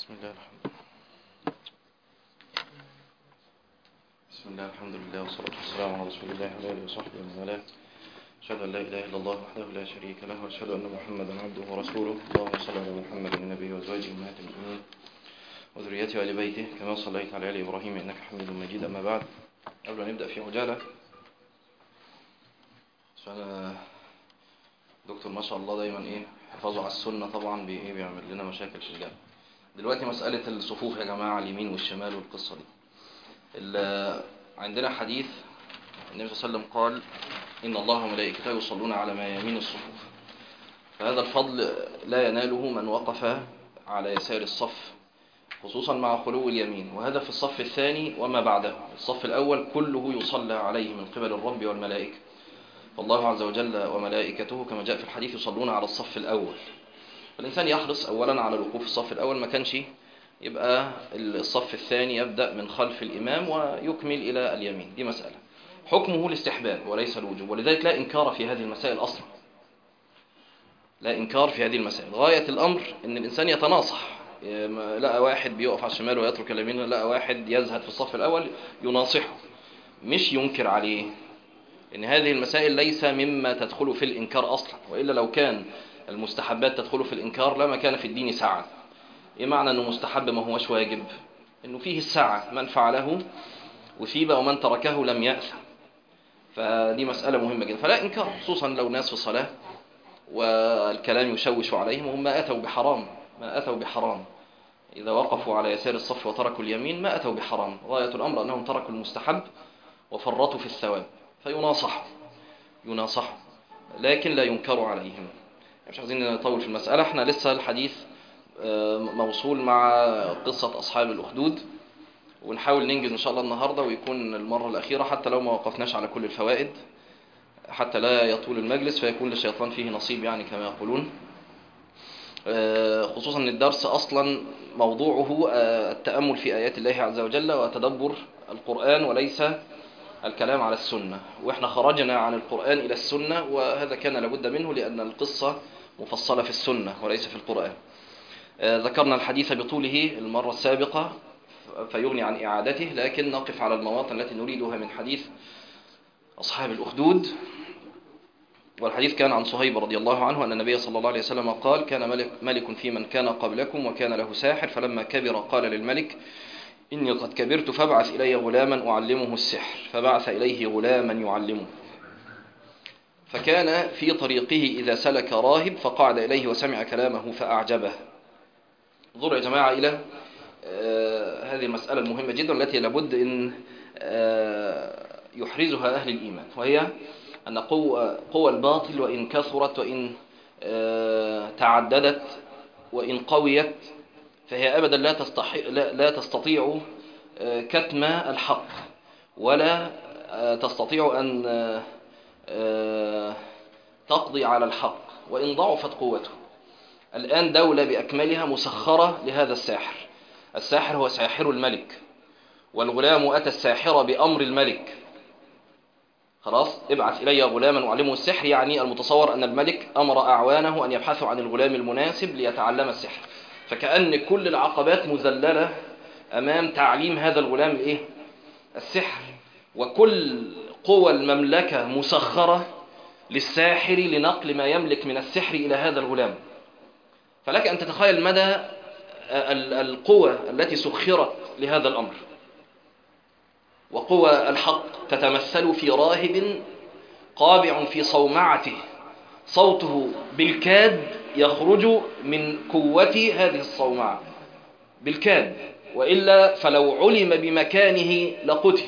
بسم الله الحمد بسم الله الحمد لله والصلاة والسلام على رسول الله وعلى آله وصحبه ومن والاه أشهد أن لا إله إلا الله وحده لا شريك له وأشهد أن محمدا عبده ورسوله اللهم صل على محمد النبي وأزواجه أمهات المؤمنين وذريته وآل بيته كما صليت على آل إبراهيم إنك حميد مجيد أما بعد قبل أن نبدأ في عجالة أنا دكتور ما شاء الله دايما إيه حفاظه على السنة طبعا بإيه بيعمل لنا مشاكل في الجامعة دلوقتي مسألة الصفوف يا جماعة اليمين والشمال والقصة دي ال- عندنا حديث النبي صلى الله عليه وسلم قال إن الله وملائكته يصلون على ما يمين الصفوف فهذا الفضل لا يناله من وقف على يسار الصف خصوصا مع خلو اليمين وهذا في الصف الثاني وما بعده الصف الأول كله يصلى عليه من قبل الرب والملائكة فالله عز وجل وملائكته كما جاء في الحديث يصلون على الصف الأول فالإنسان يحرص أولا على الوقوف في الصف الأول ما كانش يبقى الصف الثاني يبدأ من خلف الإمام ويكمل إلى اليمين دي مسألة حكمه الاستحباب وليس الوجوب ولذلك لا إنكار في هذه المسائل أصلا لا إنكار في هذه المسائل غاية الأمر أن الإنسان يتناصح لقى واحد بيقف على الشمال ويترك اليمين لقى واحد يزهد في الصف الأول يناصحه مش ينكر عليه إن هذه المسائل ليس مما تدخل في الإنكار أصلا وإلا لو كان المستحبات تدخل في الإنكار لما كان في الدين ساعة إيه معنى أنه مستحب ما هوش واجب أنه فيه الساعة من فعله أثيب ومن تركه لم يأثم فدي مسألة مهمة جدا فلا إنكار خصوصا لو ناس في الصلاة والكلام يشوش عليهم وهم ما أتوا بحرام ما أتوا بحرام إذا وقفوا على يسار الصف وتركوا اليمين ما أتوا بحرام غاية الأمر أنهم تركوا المستحب وفرطوا في الثواب فيناصحوا يناصحوا لكن لا ينكر عليهم مش عايزين نطول في المسألة احنا لسه الحديث موصول مع قصة أصحاب الأخدود ونحاول ننجز إن شاء الله النهاردة ويكون المرة الأخيرة حتى لو ما وقفناش على كل الفوائد حتى لا يطول المجلس فيكون للشيطان فيه نصيب يعني كما يقولون خصوصا أن الدرس أصلا موضوعه التأمل في آيات الله عز وجل وتدبر القرآن وليس الكلام على السنة وإحنا خرجنا عن القرآن إلى السنة وهذا كان لابد منه لأن القصة مفصلة في السنة وليس في القرآن ذكرنا الحديث بطوله المرة السابقة فيغني عن إعادته لكن نقف على المواطن التي نريدها من حديث أصحاب الأخدود والحديث كان عن صهيب رضي الله عنه أن النبي صلى الله عليه وسلم قال كان ملك, ملك في من كان قبلكم وكان له ساحر فلما كبر قال للملك إني قد كبرت فابعث إلي غلاما أعلمه السحر فبعث إليه غلاما يعلمه فكان في طريقه إذا سلك راهب فقعد إليه وسمع كلامه فأعجبه انظروا يا جماعة إلى آه هذه المسألة المهمة جدا التي لابد أن آه يحرزها أهل الإيمان وهي أن قوة, قوة الباطل وإن كثرت وإن آه تعددت وإن قويت فهي أبدا لا, تستحي لا, لا تستطيع كتم الحق ولا تستطيع أن تقضي على الحق وإن ضعفت قوته الآن دولة بأكملها مسخرة لهذا الساحر الساحر هو ساحر الملك والغلام أتى الساحر بأمر الملك خلاص ابعث إلي غلاما وعلمه السحر يعني المتصور أن الملك أمر أعوانه أن يبحثوا عن الغلام المناسب ليتعلم السحر فكأن كل العقبات مذللة أمام تعليم هذا الغلام إيه؟ السحر وكل قوى المملكة مسخرة للساحر لنقل ما يملك من السحر إلى هذا الغلام فلك أن تتخيل مدى القوى التي سخرت لهذا الأمر وقوى الحق تتمثل في راهب قابع في صومعته صوته بالكاد يخرج من قوة هذه الصومعة بالكاد وإلا فلو علم بمكانه لقتل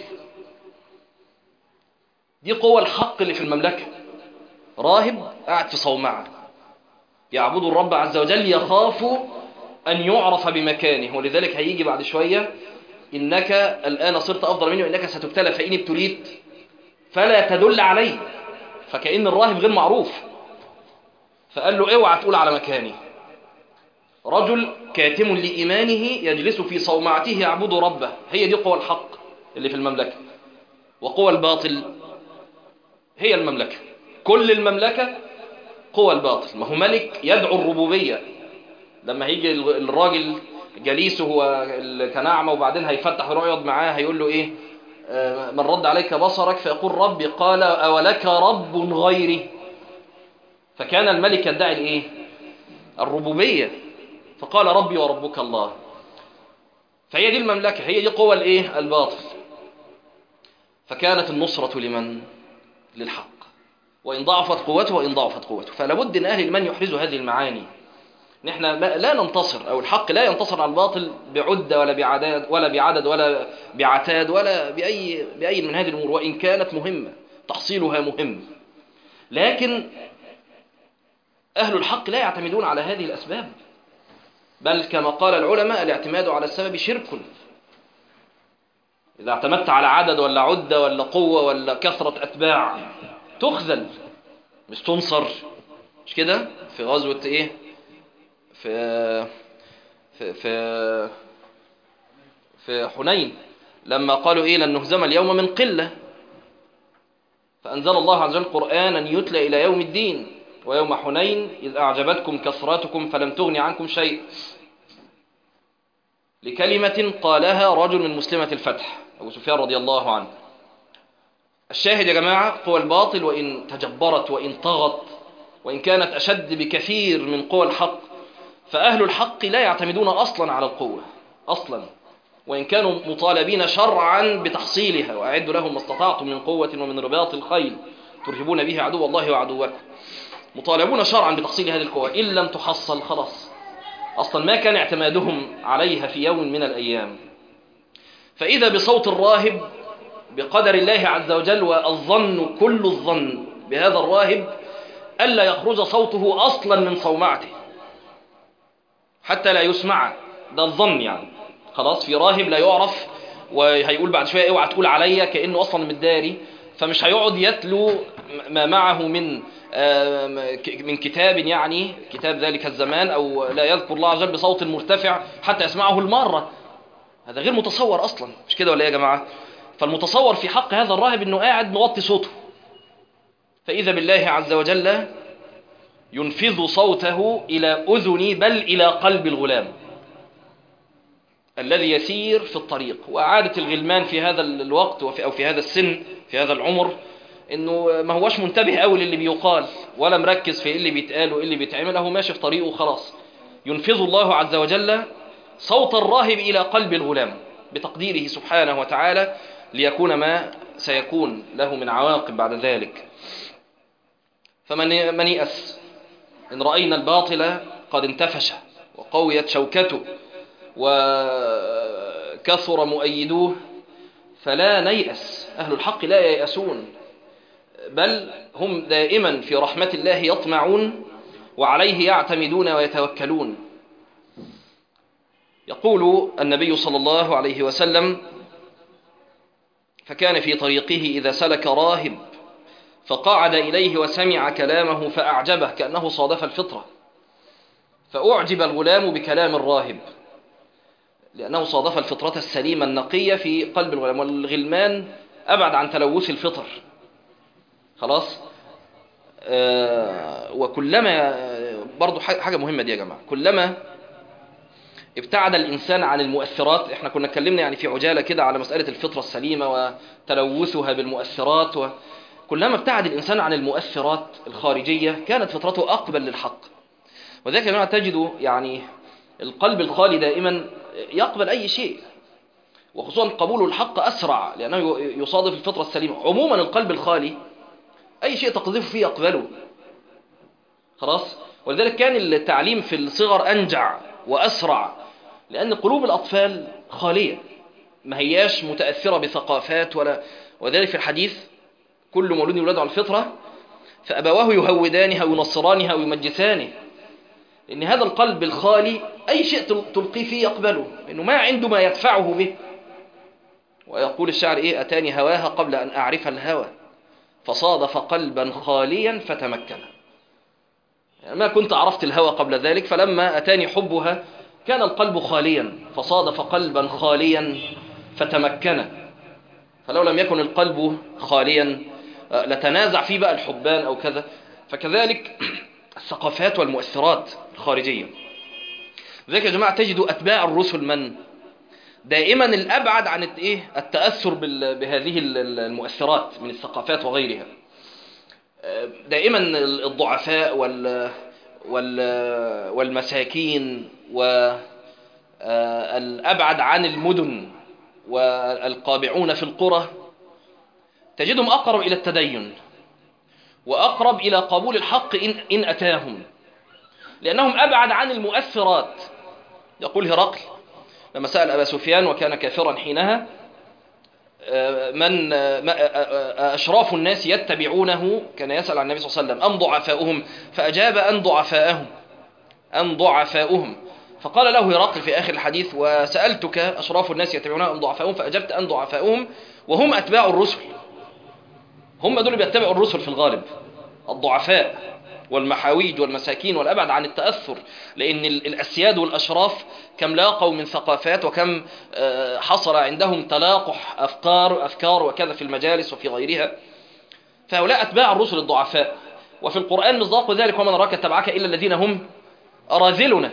دي قوة الحق اللي في المملكة راهب قاعد في صومعة يعبد الرب عز وجل يخاف أن يعرف بمكانه ولذلك هيجي بعد شوية إنك الآن صرت أفضل مني وإنك ستبتلى فإن ابتليت فلا تدل عليه فكأن الراهب غير معروف فقال له اوعى تقول على مكاني رجل كاتم لإيمانه يجلس في صومعته يعبد ربه هي دي قوى الحق اللي في المملكة وقوى الباطل هي المملكة كل المملكة قوى الباطل ما هو ملك يدعو الربوبية لما هيجي الراجل جليسه هو اللي كان اعمى وبعدين هيفتح ويروح يقعد معاه هيقول له ايه آه، من رد عليك بصرك فيقول ربي قال اولك رب غيري فكان الملك يدعي الايه الربوبيه فقال ربي وربك الله فهي دي المملكه هي دي قوى الايه الباطل فكانت النصره لمن للحق وإن ضعفت قوته وإن ضعفت قوته فلا بد أن أهل الإيمان يحرزوا هذه المعاني نحن ما- لا ننتصر أو الحق لا ينتصر على الباطل بعدة ولا بعدد ولا بعدد ولا بعتاد ولا بأي بأي من هذه الأمور وإن كانت مهمة تحصيلها مهم لكن أهل الحق لا يعتمدون على هذه الأسباب بل كما قال العلماء الاعتماد على السبب شرك إذا اعتمدت على عدد ولا عدة ولا قوة ولا كثرة أتباع تخذل مش تنصر مش كده في غزوة ايه في في في في حنين لما قالوا ايه لن نهزم اليوم من قلة فأنزل الله عز وجل قرآنا يتلى إلى يوم الدين ويوم حنين إذ أعجبتكم كثرتكم فلم تغن عنكم شيء لكلمة قالها رجل من مسلمة الفتح أبو سفيان رضي الله عنه الشاهد يا جماعة قوى الباطل وإن تجبرت وإن طغت وإن كانت أشد بكثير من قوى الحق فأهل الحق لا يعتمدون أصلا على القوة أصلا وإن كانوا مطالبين شرعا بتحصيلها وأعدوا لهم ما استطعتم من قوة ومن رباط الخيل ترهبون به عدو الله وعدوكم مطالبون شرعا بتحصيل هذه القوة إن لم تحصل خلاص أصلا ما كان اعتمادهم عليها في يوم من الأيام فإذا بصوت الراهب بقدر الله عز وجل والظن كل الظن بهذا الراهب ألا يخرج صوته أصلا من صومعته حتى لا يسمع ده الظن يعني خلاص في راهب لا يعرف وهيقول بعد شوية اوعى تقول عليا كأنه أصلا متداري فمش هيقعد يتلو ما معه من من كتاب يعني كتاب ذلك الزمان أو لا يذكر الله عز وجل بصوت مرتفع حتى يسمعه المارة هذا غير متصور أصلا مش كده ولا يا جماعة فالمتصور في حق هذا الراهب أنه قاعد موطي صوته فإذا بالله عز وجل ينفذ صوته إلى أذني بل إلى قلب الغلام الذي يسير في الطريق وعادة الغلمان في هذا الوقت وفي أو في هذا السن في هذا العمر انه ما هوش منتبه قوي للي بيقال ولا مركز في اللي بيتقال وايه اللي بيتعمل هو ماشي في طريقه وخلاص ينفذ الله عز وجل صوت الراهب الى قلب الغلام بتقديره سبحانه وتعالى ليكون ما سيكون له من عواقب بعد ذلك فمن من يأس إن رأينا الباطل قد انتفش وقويت شوكته وكثر مؤيدوه فلا نيأس أهل الحق لا ييأسون بل هم دائما في رحمة الله يطمعون وعليه يعتمدون ويتوكلون يقول النبي صلى الله عليه وسلم فكان في طريقه إذا سلك راهب فقعد إليه وسمع كلامه فأعجبه كأنه صادف الفطرة فأعجب الغلام بكلام الراهب لأنه صادف الفطرة السليمة النقية في قلب الغلام والغلمان أبعد عن تلوث الفطر خلاص آه وكلما برضو حاجة مهمة دي يا جماعة كلما ابتعد الإنسان عن المؤثرات احنا كنا اتكلمنا يعني في عجالة كده على مسألة الفطرة السليمة وتلوثها بالمؤثرات وكلما ابتعد الإنسان عن المؤثرات الخارجية كانت فطرته أقبل للحق وذلك يا جماعة تجد يعني القلب الخالي دائما يقبل أي شيء وخصوصا قبول الحق أسرع لأنه يصادف الفطرة السليمة عموما القلب الخالي أي شيء تقذفه فيه يقبله خلاص ولذلك كان التعليم في الصغر أنجع وأسرع لأن قلوب الأطفال خالية ما هياش متأثرة بثقافات ولا وذلك في الحديث كل مولود يولد على الفطرة فأبواه يهودانها وينصرانها ويمجسانه إن هذا القلب الخالي أي شيء تلقيه فيه يقبله إنه ما عنده ما يدفعه به ويقول الشاعر إيه أتاني هواها قبل أن أعرف الهوى فصادف قلبا خاليا فتمكن يعني ما كنت عرفت الهوى قبل ذلك فلما أتاني حبها كان القلب خاليا فصادف قلبا خاليا فتمكن فلو لم يكن القلب خاليا لتنازع فيه بقى الحبان أو كذا فكذلك الثقافات والمؤثرات الخارجية لذلك يا جماعة تجدوا أتباع الرسل من دائما الأبعد عن الت- إيه التأثر بال- بهذه ال- ال- المؤثرات من الثقافات وغيرها آه، دائما ال- الضعفاء وال وال والمساكين والأبعد عن المدن والقابعون في القرى تجدهم أقرب إلى التدين وأقرب إلى قبول الحق إن, إن أتاهم لأنهم أبعد عن المؤثرات يقول هرقل لما سأل أبا سفيان وكان كافرا حينها آه، من آه، ما- آه، آه، أشراف الناس يتبعونه كان يسأل عن النبي صلى الله عليه وسلم أم ضعفاؤهم فأجاب أن ضعفاءهم أم ضعفاؤهم فقال له هرقل في آخر الحديث وسألتك أشراف الناس يتبعونه أم ضعفاؤهم فأجبت أن ضعفاؤهم وهم أتباع الرسل هم دول اللي بيتبعوا الرسل في الغالب الضعفاء والمحاويج والمساكين والأبعد عن التأثر لأن ال- الأسياد والأشراف كم لاقوا من ثقافات وكم آه، حصل عندهم تلاقح أفكار أفكار وكذا في المجالس وفي غيرها فهؤلاء أتباع الرسل الضعفاء وفي القرآن مصداق ذلك ومن راك اتبعك إلا الذين هم أراذلنا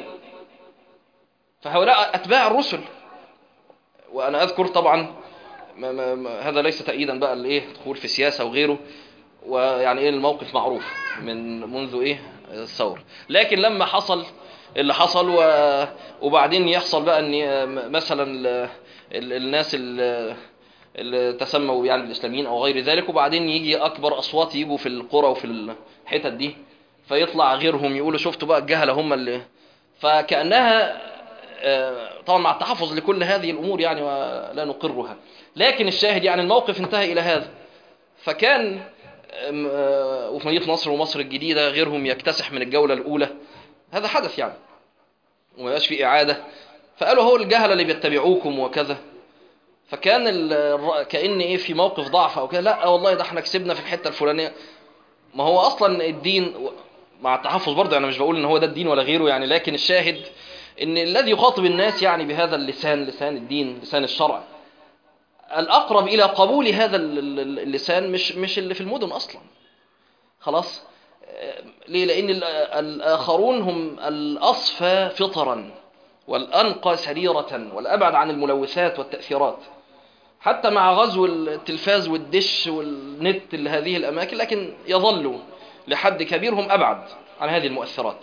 فهؤلاء أتباع الرسل وأنا أذكر طبعا ما ما ما هذا ليس تأييدا بقى لإيه دخول في سياسة وغيره ويعني إيه الموقف معروف من منذ إيه الثورة لكن لما حصل اللي حصل و... وبعدين يحصل بقى ان مثلا ال... ال... الناس ال... اللي تسموا يعني بالاسلاميين او غير ذلك وبعدين يجي اكبر اصوات يجوا في القرى وفي الحتت دي فيطلع غيرهم يقولوا شفتوا بقى الجهله هم اللي فكانها آه، طبعا مع التحفظ لكل هذه الامور يعني ولا نقرها لكن الشاهد يعني الموقف انتهى الى هذا فكان آم، آه، وفي مدينه نصر ومصر الجديده غيرهم يكتسح من الجوله الاولى هذا حدث يعني وما يبقاش في اعاده فقالوا هو الجهله اللي بيتبعوكم وكذا فكان ال- الر- كأن ايه في موقف ضعف او كده لا والله ده احنا كسبنا في الحته الفلانيه ما هو اصلا الدين و- مع التحفظ برضه انا مش بقول ان هو ده الدين ولا غيره يعني لكن الشاهد ان الذي يخاطب الناس يعني بهذا اللسان لسان الدين لسان الشرع الاقرب الى قبول هذا ال- ال- اللسان مش مش اللي في المدن اصلا خلاص آه، ليه لان ال- الاخرون هم الاصفى فطرا والانقى سريره والابعد عن الملوثات والتاثيرات حتى مع غزو التلفاز والدش والنت لهذه الاماكن لكن يظلوا لحد كبير هم ابعد عن هذه المؤثرات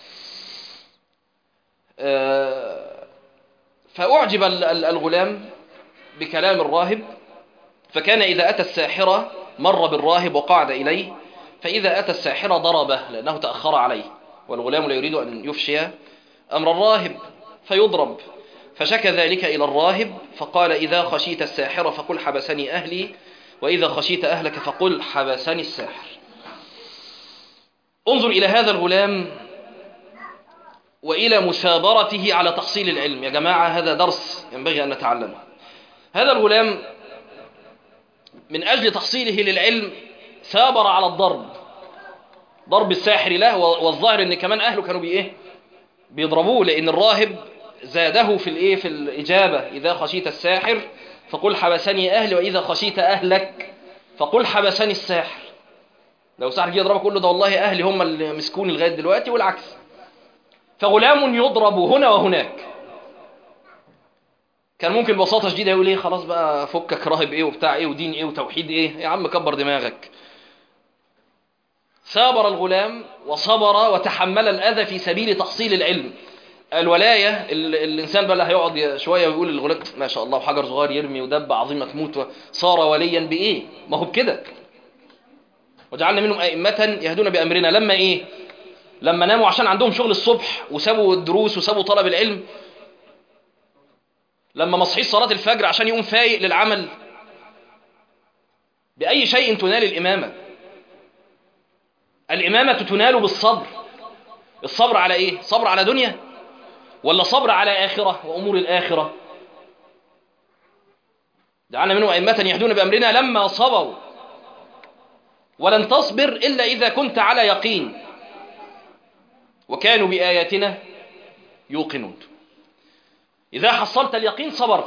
آه، فاعجب ال- ال- الغلام بكلام الراهب فكان إذا أتى الساحرة مر بالراهب وقعد إليه فإذا أتى الساحرة ضربه لأنه تأخر عليه والغلام لا يريد أن يفشي أمر الراهب فيضرب فشكى ذلك إلى الراهب فقال إذا خشيت الساحرة فقل حبسني أهلي وإذا خشيت أهلك فقل حبسني الساحر انظر إلى هذا الغلام وإلى مثابرته على تحصيل العلم يا جماعة هذا درس ينبغي أن نتعلمه هذا الغلام من أجل تحصيله للعلم ثابر على الضرب ضرب الساحر له والظاهر ان كمان اهله كانوا بايه بيضربوه لان الراهب زاده في الايه في الاجابه اذا خشيت الساحر فقل حبسني اهلي واذا خشيت اهلك فقل حبسني الساحر لو ساحر جه يضربك قول له ده والله اهلي هم اللي مسكوني لغايه دلوقتي والعكس فغلام يضرب هنا وهناك كان ممكن ببساطه شديده يقول ايه خلاص بقى فكك راهب ايه وبتاع ايه ودين ايه وتوحيد ايه يا عم كبر دماغك ثابر الغلام وصبر وتحمل الأذى في سبيل تحصيل العلم الولاية ال- الإنسان بقى اللي هيقعد شوية ويقول للغلام ما شاء الله وحجر صغير يرمي ودب عظيمة تموت صار وليا بإيه ما هو بكده وجعلنا منهم أئمة يهدون بأمرنا لما إيه لما ناموا عشان عندهم شغل الصبح وسابوا الدروس وسابوا طلب العلم لما مصحيش صلاة الفجر عشان يقوم فايق للعمل بأي شيء تنال الإمامة الإمامة تنال بالصبر الصبر على إيه؟ صبر على دنيا ولا صبر على آخرة وأمور الآخرة جعلنا منهم أئمة يهدون بأمرنا لما صبروا ولن تصبر إلا إذا كنت على يقين وكانوا بآياتنا يوقنون إذا حصلت اليقين صبرت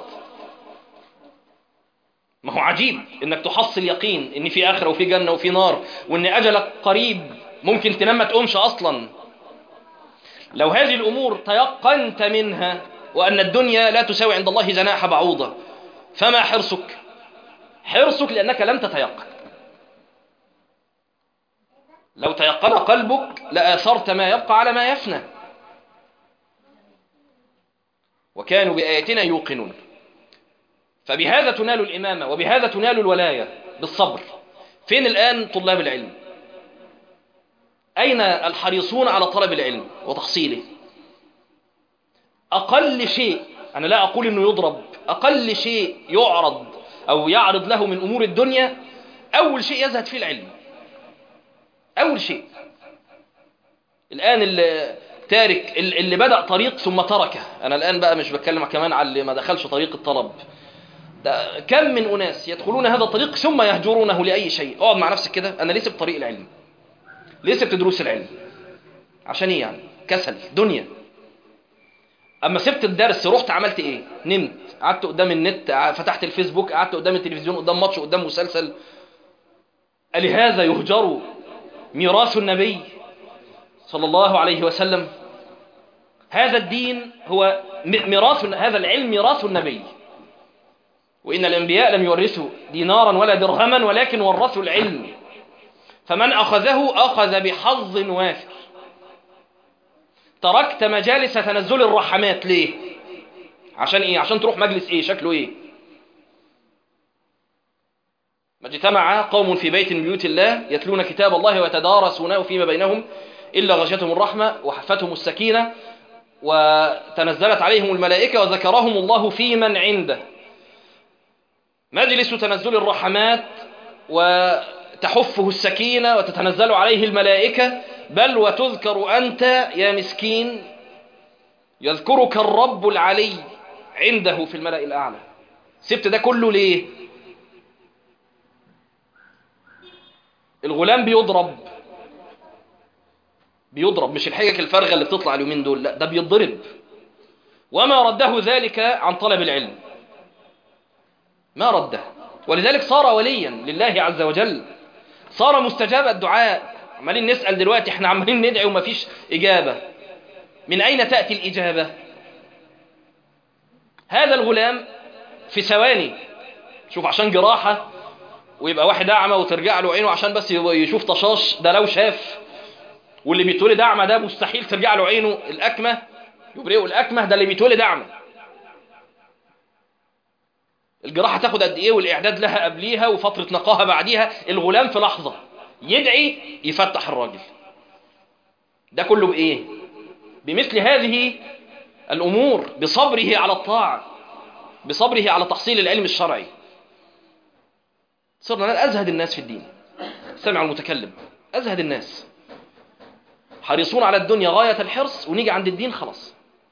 ما هو عجيب انك تحصل يقين ان في اخره وفي جنه وفي نار وان اجلك قريب ممكن تنام ما تقومش اصلا لو هذه الأمور تيقنت منها وأن الدنيا لا تساوي عند الله جناح بعوضة فما حرصك حرصك لأنك لم تتيقن لو تيقن قلبك لآثرت ما يبقى على ما يفنى وكانوا بآياتنا يوقنون فبهذا تنال الإمامة وبهذا تنال الولاية بالصبر فين الآن طلاب العلم أين الحريصون على طلب العلم وتحصيله أقل شيء أنا لا أقول أنه يضرب أقل شيء يعرض أو يعرض له من أمور الدنيا أول شيء يزهد فيه العلم أول شيء الآن اللي تارك اللي بدأ طريق ثم تركه أنا الآن بقى مش بتكلم كمان على اللي ما دخلش طريق الطلب ده كم من أناس يدخلون هذا الطريق ثم يهجرونه لأي شيء اقعد مع نفسك كده أنا ليه سبت طريق العلم ليه سبت دروس العلم عشان ايه يعني كسل دنيا اما سبت الدرس رحت عملت ايه نمت قعدت قدام النت فتحت الفيسبوك قعدت قدام التلفزيون قدام ماتش قدام مسلسل لهذا يهجر ميراث النبي صلى الله عليه وسلم هذا الدين هو ميراث هذا العلم ميراث النبي وإن الأنبياء لم يورثوا دينارا ولا درهما ولكن ورثوا العلم فمن أخذه أخذ بحظ وافر تركت مجالس تنزل الرحمات ليه عشان ايه عشان تروح مجلس ايه شكله ايه ما اجتمع قوم في بيت من بيوت الله يتلون كتاب الله ويتدارسونه فيما بينهم إلا غشيتهم الرحمة وحفتهم السكينة وتنزلت عليهم الملائكة وذكرهم الله في من عنده مجلس تنزل الرحمات وتحفه السكينة وتتنزل عليه الملائكة بل وتذكر أنت يا مسكين يذكرك الرب العلي عنده في الملأ الأعلى سبت ده كله ليه الغلام بيضرب بيضرب مش الحجج الفارغة اللي بتطلع اليومين دول لا ده بيضرب وما رده ذلك عن طلب العلم ما رده ولذلك صار وليا لله عز وجل صار مستجاب الدعاء عمالين نسأل دلوقتي احنا عمالين ندعي وما فيش إجابة من أين تأتي الإجابة هذا الغلام في ثواني شوف عشان جراحة ويبقى واحد أعمى وترجع له عينه عشان بس يشوف طشاش ده لو شاف واللي بيتولد أعمى ده مستحيل ترجع له عينه الأكمة يبرئه الأكمة ده اللي بيتولد أعمى الجراحة تاخد قد إيه والإعداد لها قبليها وفترة نقاها بعديها الغلام في لحظة يدعي يفتح الراجل ده كله بإيه بمثل هذه الأمور بصبره على الطاعة بصبره على تحصيل العلم الشرعي صرنا أزهد الناس في الدين سمع المتكلم أزهد الناس حريصون على الدنيا غاية الحرص ونيجي عند الدين خلاص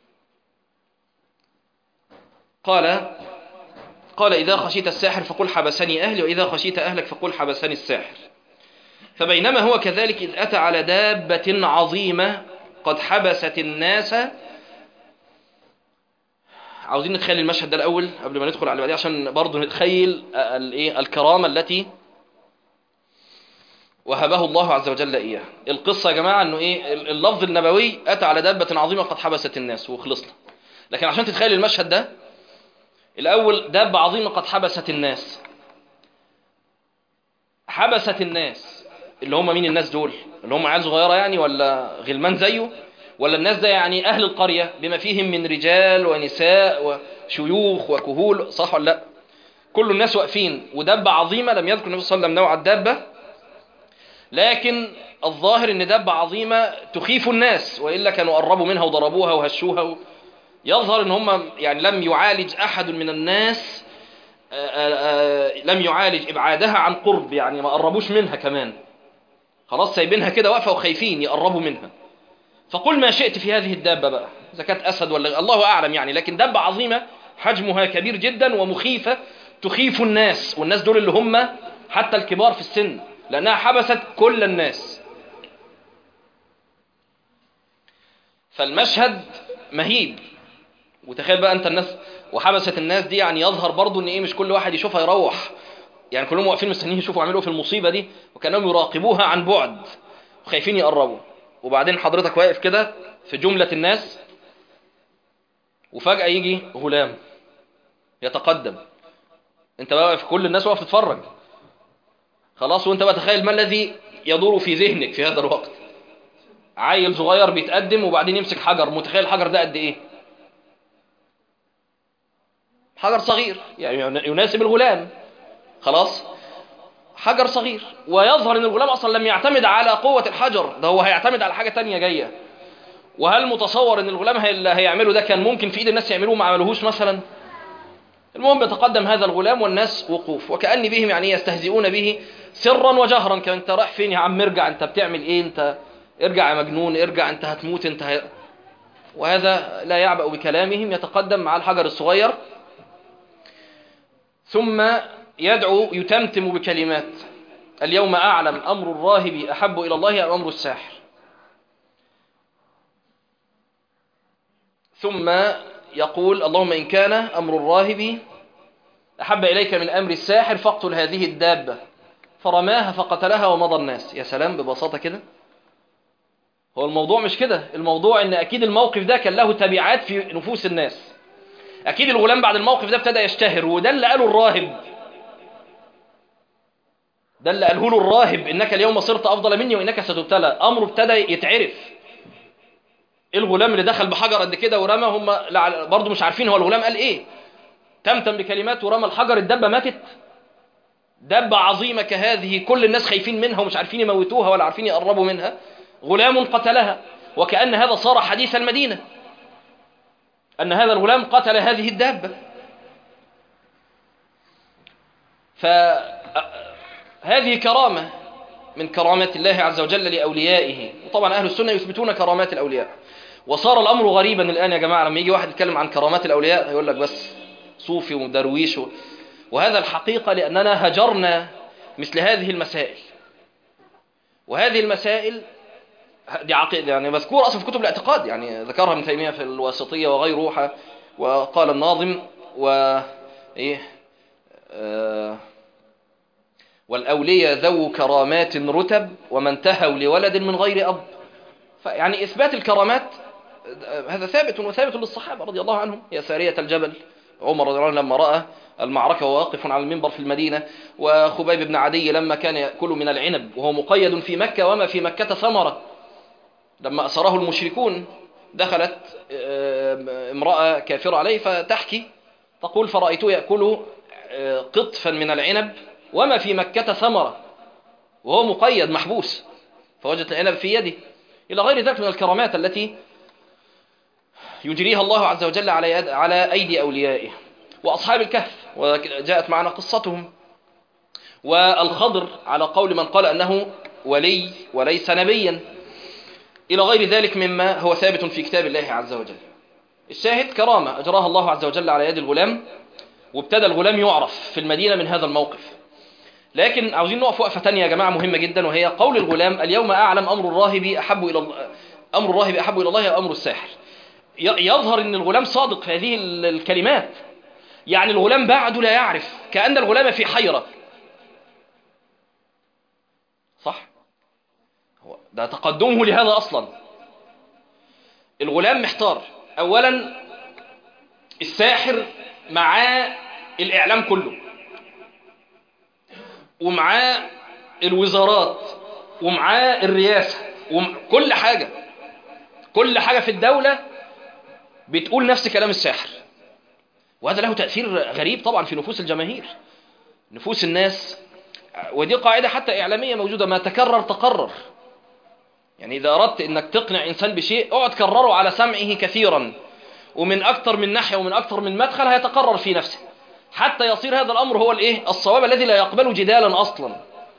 قال قال إذا خشيت الساحر فقل حبسني أهلي وإذا خشيت أهلك فقل حبسني الساحر فبينما هو كذلك إذ أتى على دابة عظيمة قد حبست الناس عاوزين نتخيل المشهد ده الأول قبل ما ندخل على بعديه عشان برضه نتخيل الايه الكرامة التي وهبه الله عز وجل إياه القصة يا جماعة أنه إيه اللفظ النبوي أتى على دابة عظيمة قد حبست الناس وخلصنا لكن عشان تتخيل المشهد ده الأول دابة عظيمة قد حبست الناس حبست الناس اللي هم مين الناس دول اللي هم عيال صغيرة يعني ولا غلمان زيه ولا الناس ده يعني أهل القرية بما فيهم من رجال ونساء وشيوخ وكهول صح ولا لا كل الناس واقفين ودابة عظيمة لم يذكر النبي صلى الله عليه وسلم نوع الدابة لكن الظاهر ان دابة عظيمة تخيف الناس وإلا كانوا قربوا منها وضربوها وهشوها و... يظهر ان هم يعني لم يعالج أحد من الناس آآ آآ لم يعالج إبعادها عن قرب يعني ما قربوش منها كمان خلاص سايبينها كده واقفة وخايفين يقربوا منها فقل ما شئت في هذه الدابة بقى إذا كانت أسد ولا الله أعلم يعني لكن دابة عظيمة حجمها كبير جدا ومخيفة تخيف الناس والناس دول اللي هم حتى الكبار في السن لأنها حبست كل الناس فالمشهد مهيب وتخيل بقى أنت الناس وحبست الناس دي يعني يظهر برضو ان ايه مش كل واحد يشوفها يروح يعني كلهم واقفين مستنيين يشوفوا يعملوا في المصيبة دي وكانهم يراقبوها عن بعد وخايفين يقربوا وبعدين حضرتك واقف كده في جملة الناس وفجأة يجي غلام يتقدم انت بقى في كل الناس واقف تتفرج خلاص وانت بقى تخيل ما الذي يدور في ذهنك في هذا الوقت عيل صغير بيتقدم وبعدين يمسك حجر متخيل الحجر ده قد ايه حجر صغير يعني يناسب الغلام خلاص حجر صغير ويظهر ان الغلام اصلا لم يعتمد على قوة الحجر ده هو هيعتمد على حاجة تانية جاية وهل متصور ان الغلام هي- اللي هيعمله ده كان ممكن في ايد الناس يعملوه ما عملوهوش مثلا المهم يتقدم هذا الغلام والناس وقوف وكأن بهم يعني يستهزئون به سرا وجهرا كان انت رايح فين يا عم ارجع انت بتعمل ايه انت ارجع يا مجنون ارجع انت هتموت انت ه... وهذا لا يعبأ بكلامهم يتقدم مع الحجر الصغير ثم يدعو يتمتم بكلمات اليوم أعلم أمر الراهب أحب إلى الله أم أمر الساحر ثم يقول اللهم إن كان أمر الراهب أحب إليك من أمر الساحر فاقتل هذه الدابة فرماها فقتلها ومضى الناس يا سلام ببساطة كده هو الموضوع مش كده الموضوع ان اكيد الموقف ده كان له تبعات في نفوس الناس اكيد الغلام بعد الموقف ده ابتدى يشتهر وده اللي قاله الراهب ده اللي قاله له الراهب انك اليوم صرت افضل مني وانك ستبتلى امره ابتدى يتعرف ايه الغلام اللي دخل بحجر قد كده ورمى هم لع- برضه مش عارفين هو الغلام قال ايه تمتم بكلمات ورمى الحجر الدبه ماتت دبه عظيمه كهذه كل الناس خايفين منها ومش عارفين يموتوها ولا عارفين يقربوا منها غلام قتلها وكأن هذا صار حديث المدينة أن هذا الغلام قتل هذه الدابة فهذه كرامة من كرامات الله عز وجل لأوليائه وطبعا أهل السنة يثبتون كرامات الأولياء وصار الأمر غريبا الآن يا جماعة لما يجي واحد يتكلم عن كرامات الأولياء يقول لك بس صوفي ودرويش و... وهذا الحقيقة لأننا هجرنا مثل هذه المسائل وهذه المسائل دي عقيدة يعني مذكور أصلا في كتب الاعتقاد يعني ذكرها ابن تيمية في الواسطية وغيره ح- وقال الناظم و إيه آه والأولياء ذو كرامات رتب وما انتهوا لولد من غير أب فيعني إثبات الكرامات آه، هذا ثابت وثابت للصحابة رضي الله عنهم يا سارية الجبل عمر رضي الله عنه لما رأى المعركة وواقف على المنبر في المدينة وخبيب بن عدي لما كان يأكل من العنب وهو مقيد في مكة وما في مكة ثمرة لما أسره المشركون دخلت آه، امرأة كافرة عليه فتحكي تقول فرأيته يأكل آه، قطفا من العنب وما في مكة ثمرة وهو مقيد محبوس فوجدت العنب في يده إلى غير ذلك من الكرامات التي يجريها الله عز وجل على يد على أيدي أوليائه وأصحاب الكهف وجاءت معنا قصتهم والخضر على قول من قال أنه ولي وليس نبيا إلى غير ذلك مما هو ثابت في كتاب الله عز وجل الشاهد كرامة أجراها الله عز وجل على يد الغلام وابتدى الغلام يعرف في المدينة من هذا الموقف لكن عاوزين نقف وقفة تانية يا جماعة مهمة جدا وهي قول الغلام اليوم أعلم أمر الراهب أحب إلى الله أمر الراهب أحب إلى الله أو أمر الساحر ي- يظهر أن الغلام صادق في هذه ال- الكلمات يعني الغلام بعده لا يعرف كأن الغلام في حيرة صح هو ده تقدمه لهذا أصلا الغلام محتار أولا الساحر معاه الإعلام كله ومعاه الوزارات ومعاه الرئاسة وكل حاجة كل حاجة في الدولة بتقول نفس كلام الساحر وهذا له تأثير غريب طبعا في نفوس الجماهير نفوس الناس ودي قاعدة حتى إعلامية موجودة ما تكرر تقرر يعني إذا أردت أنك تقنع إنسان بشيء اقعد كرره على سمعه كثيرا ومن أكثر من ناحية ومن أكثر من مدخل هيتقرر في نفسه حتى يصير هذا الأمر هو الإيه؟ الصواب الذي لا يقبل جدالا أصلا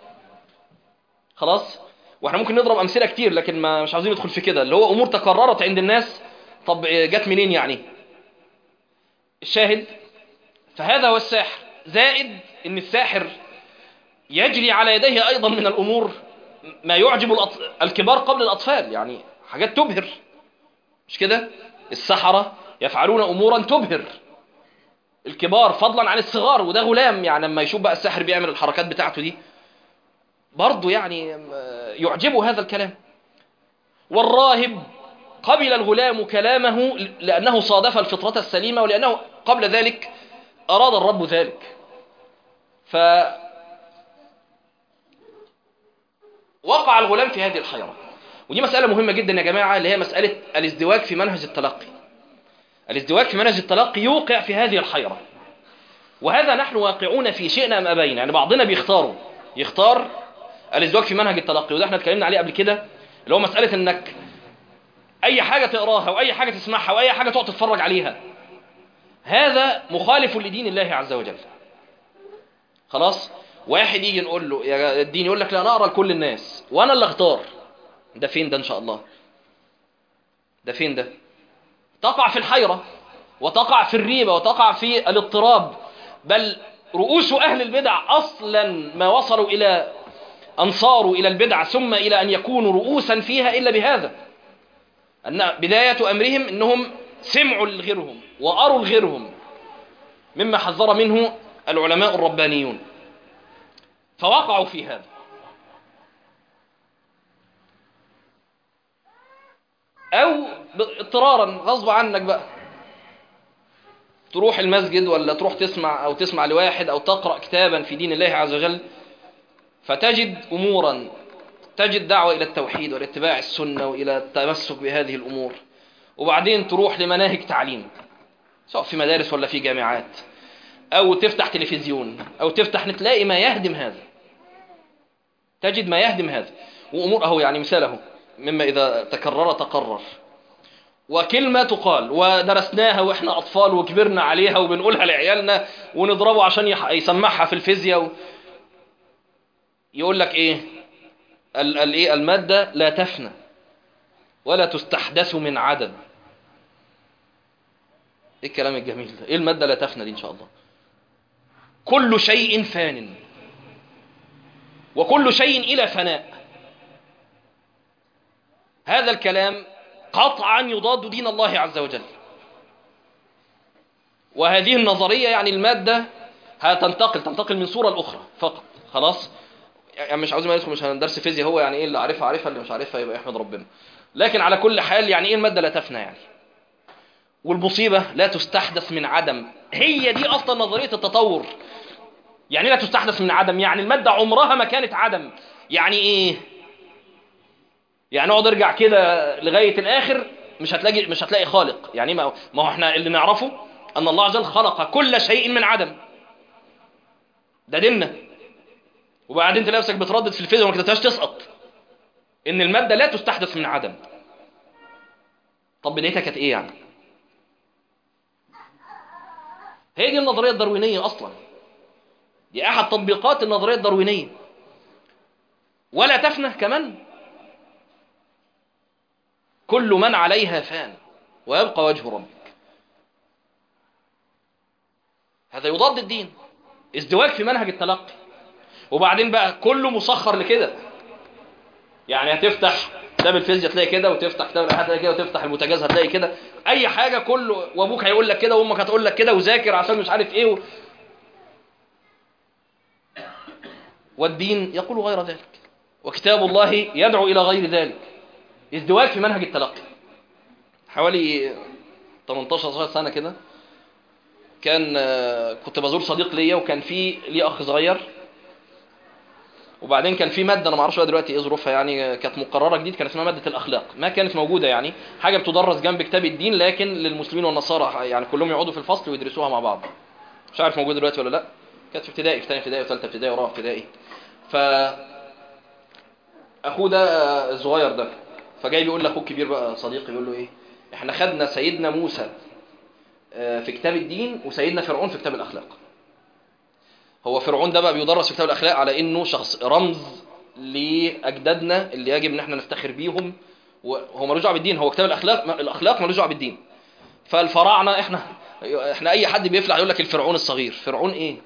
خلاص واحنا ممكن نضرب أمثلة كتير لكن ما مش عاوزين ندخل في كده اللي هو أمور تكررت عند الناس طب جت منين يعني الشاهد فهذا هو الساحر زائد ان الساحر يجري على يديه ايضا من الامور ما يعجب الأط... الكبار قبل الاطفال يعني حاجات تبهر مش كده السحرة يفعلون امورا تبهر الكبار فضلا عن الصغار وده غلام يعني لما يشوف بقى الساحر بيعمل الحركات بتاعته دي برضه يعني يعجبه هذا الكلام والراهب قبل الغلام كلامه لأنه صادف الفطرة السليمة ولأنه قبل ذلك أراد الرب ذلك ف وقع الغلام في هذه الحيرة ودي مسألة مهمة جدا يا جماعة اللي هي مسألة الازدواج في منهج التلقي الازدواج في منهج التلقي يوقع في هذه الحيرة وهذا نحن واقعون في شئنا أم أبينا يعني بعضنا بيختاروا يختار الازدواج في منهج التلقي وده احنا اتكلمنا عليه قبل كده اللي هو مسألة انك اي حاجة تقراها واي حاجة تسمعها واي حاجة تقعد تتفرج عليها هذا مخالف لدين الله عز وجل خلاص واحد يجي نقول له يا الدين يقول لك لا انا اقرا لكل الناس وانا اللي اختار ده فين ده ان شاء الله ده فين ده تقع في الحيرة وتقع في الريبة وتقع في الاضطراب بل رؤوس أهل البدع أصلا ما وصلوا إلى أن صاروا إلى البدع ثم إلى أن يكونوا رؤوسا فيها إلا بهذا أن بداية أمرهم أنهم سمعوا لغيرهم وأروا لغيرهم مما حذر منه العلماء الربانيون فوقعوا في هذا أو اضطرارا غصب عنك بقى تروح المسجد ولا تروح تسمع أو تسمع لواحد أو تقرأ كتابا في دين الله عز وجل فتجد أمورا تجد دعوة إلى التوحيد والاتباع السنة وإلى التمسك بهذه الأمور وبعدين تروح لمناهج تعليم سواء في مدارس ولا في جامعات أو تفتح تلفزيون أو تفتح تلاقي ما يهدم هذا تجد ما يهدم هذا وأمور أهو يعني مثال أهو مما إذا تكرر تقرر وكلمة تقال ودرسناها وإحنا أطفال وكبرنا عليها وبنقولها لعيالنا ونضربه عشان يسمعها في الفيزياء و... يقول لك إيه ال ال إيه المادة لا تفنى ولا تستحدث من عدم إيه الكلام الجميل ده إيه المادة لا تفنى دي إن شاء الله كل شيء فان وكل شيء إلى فناء هذا الكلام قطعا يضاد دين الله عز وجل وهذه النظرية يعني المادة هتنتقل تنتقل من صورة لأخرى فقط خلاص يعني مش عاوزين ما يدخل مش هندرس فيزياء هو يعني ايه اللي عارفها عارفها اللي مش عارفها يبقى يحمد ربنا لكن على كل حال يعني ايه المادة لا تفنى يعني والمصيبة لا تستحدث من عدم هي دي اصلا نظرية التطور يعني لا تستحدث من عدم يعني المادة عمرها ما كانت عدم يعني ايه يعني اقعد ارجع كده لغايه الاخر مش هتلاقي مش هتلاقي خالق يعني ما ما هو احنا اللي نعرفه ان الله عز وجل خلق كل شيء من عدم ده ديننا وبعدين تلاقي نفسك بتردد في الفيزياء وما كتبتهاش تسقط ان الماده لا تستحدث من عدم طب بدايتها كانت ايه يعني هي دي النظريه الداروينيه اصلا دي احد تطبيقات النظريه الداروينيه ولا تفنى كمان كل من عليها فان ويبقى وجه ربك هذا يضاد الدين ازدواج في منهج التلقي وبعدين بقى كله مسخر لكده يعني هتفتح كتاب الفيزياء تلاقي كده وتفتح كتاب الاحاد تلاقي كده وتفتح البوتاجاز هتلاقي كده اي حاجه كله وابوك هيقول لك كده وامك هتقول لك كده وذاكر عشان مش عارف ايه و... والدين يقول غير ذلك وكتاب الله يدعو الى غير ذلك ازدواج في منهج التلقي حوالي 18 سنة كده كان كنت بزور صديق ليا وكان في لي اخ صغير وبعدين كان في ماده انا ما اعرفش دلوقتي ايه ظروفها يعني كانت مقرره جديد كان اسمها ماده الاخلاق ما كانت موجوده يعني حاجه بتدرس جنب كتاب الدين لكن للمسلمين والنصارى يعني كلهم يقعدوا في الفصل ويدرسوها مع بعض مش عارف موجوده دلوقتي ولا لا كانت في ابتدائي في ثانيه ابتدائي وثالثه ابتدائي ورابعه ابتدائي ف اخوه ده الصغير ده فجاي بيقول لاخوه الكبير بقى صديقي بيقول له ايه احنا خدنا سيدنا موسى في كتاب الدين وسيدنا فرعون في كتاب الاخلاق هو فرعون ده بقى بيدرس في كتاب الاخلاق على انه شخص رمز لاجدادنا اللي يجب ان احنا نفتخر بيهم وهو ملوش دعوه بالدين هو كتاب الاخلاق الاخلاق ملوش دعوه بالدين فالفراعنه احنا احنا اي حد بيفلح يقول لك الفرعون الصغير فرعون ايه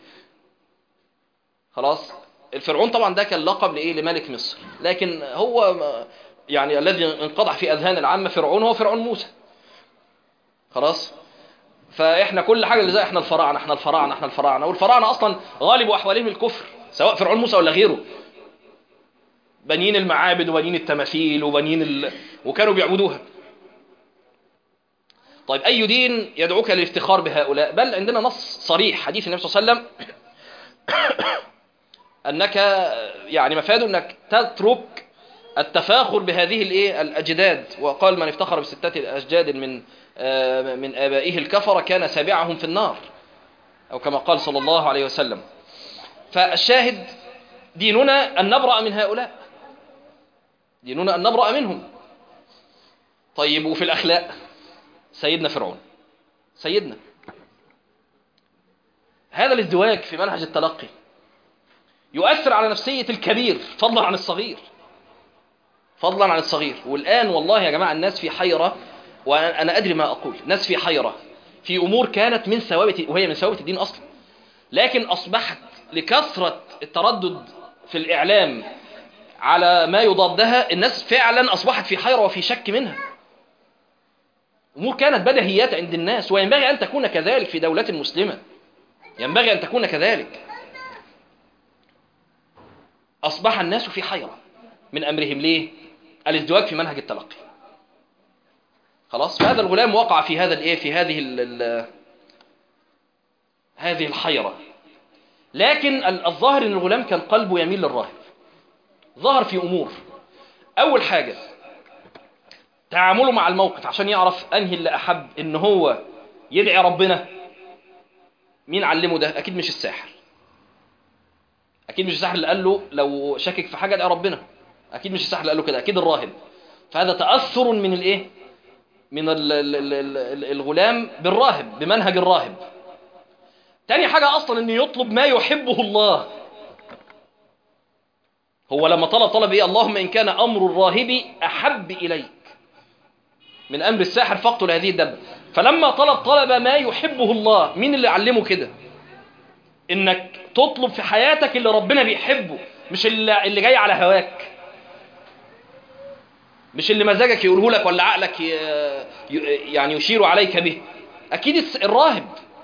خلاص الفرعون طبعا ده كان لقب لايه لملك مصر لكن هو يعني الذي انقضح في اذهان العامه فرعون هو فرعون موسى خلاص فاحنا كل حاجه اللي زي احنا الفراعنه احنا الفراعنه احنا الفراعنه والفراعنه اصلا غالب احوالهم الكفر سواء فرعون موسى ولا غيره بنين المعابد وبنين التماثيل وبنين ال... وكانوا بيعبدوها طيب أي دين يدعوك للافتخار بهؤلاء بل عندنا نص صريح حديث النبي صلى الله عليه وسلم أنك يعني مفاده أنك تترك التفاخر بهذه الايه الاجداد وقال من افتخر بستة اجداد من آه، من ابائه الكفر كان سابعهم في النار او كما قال صلى الله عليه وسلم فالشاهد ديننا ان نبرأ من هؤلاء ديننا ان نبرأ منهم طيب وفي الاخلاق سيدنا فرعون سيدنا هذا الازدواج في منهج التلقي يؤثر على نفسية الكبير فضلا عن الصغير فضلا عن الصغير والآن والله يا جماعة الناس في حيرة وأنا أدري ما أقول الناس في حيرة في أمور كانت من ثوابت وهي من ثوابت الدين أصلا لكن أصبحت لكثرة التردد في الإعلام على ما يضادها الناس فعلا أصبحت في حيرة وفي شك منها أمور كانت بدهيات عند الناس وينبغي أن تكون كذلك في دولة مسلمة ينبغي أن تكون كذلك أصبح الناس في حيرة من أمرهم ليه الازدواج في منهج التلقي خلاص فهذا الغلام وقع في هذا الايه في هذه ال ال هذه الحيرة لكن ال- الظاهر ان الغلام كان قلبه يميل للراهب ظهر في امور اول حاجة تعامله مع الموقف عشان يعرف انهي اللي احب ان هو يدعي ربنا مين علمه ده اكيد مش الساحر اكيد مش الساحر اللي قال له لو شاكك في حاجه ادعي ربنا اكيد مش الساحر اللي قال له كده اكيد الراهب فهذا تاثر من الايه من ال ال ال ال ال الغلام بالراهب بمنهج الراهب تاني حاجه اصلا انه يطلب ما يحبه الله هو لما طلب طلب ايه اللهم ان كان امر الراهب احب اليك من امر الساحر فاقتل هذه الدبه فلما طلب طلب ما يحبه الله مين اللي علمه كده انك تطلب في حياتك اللي ربنا بيحبه مش اللي, اللي جاي على هواك مش اللي مزاجك يقوله لك ولا عقلك ي... ي- يعني يشير عليك به اكيد الس- الراهب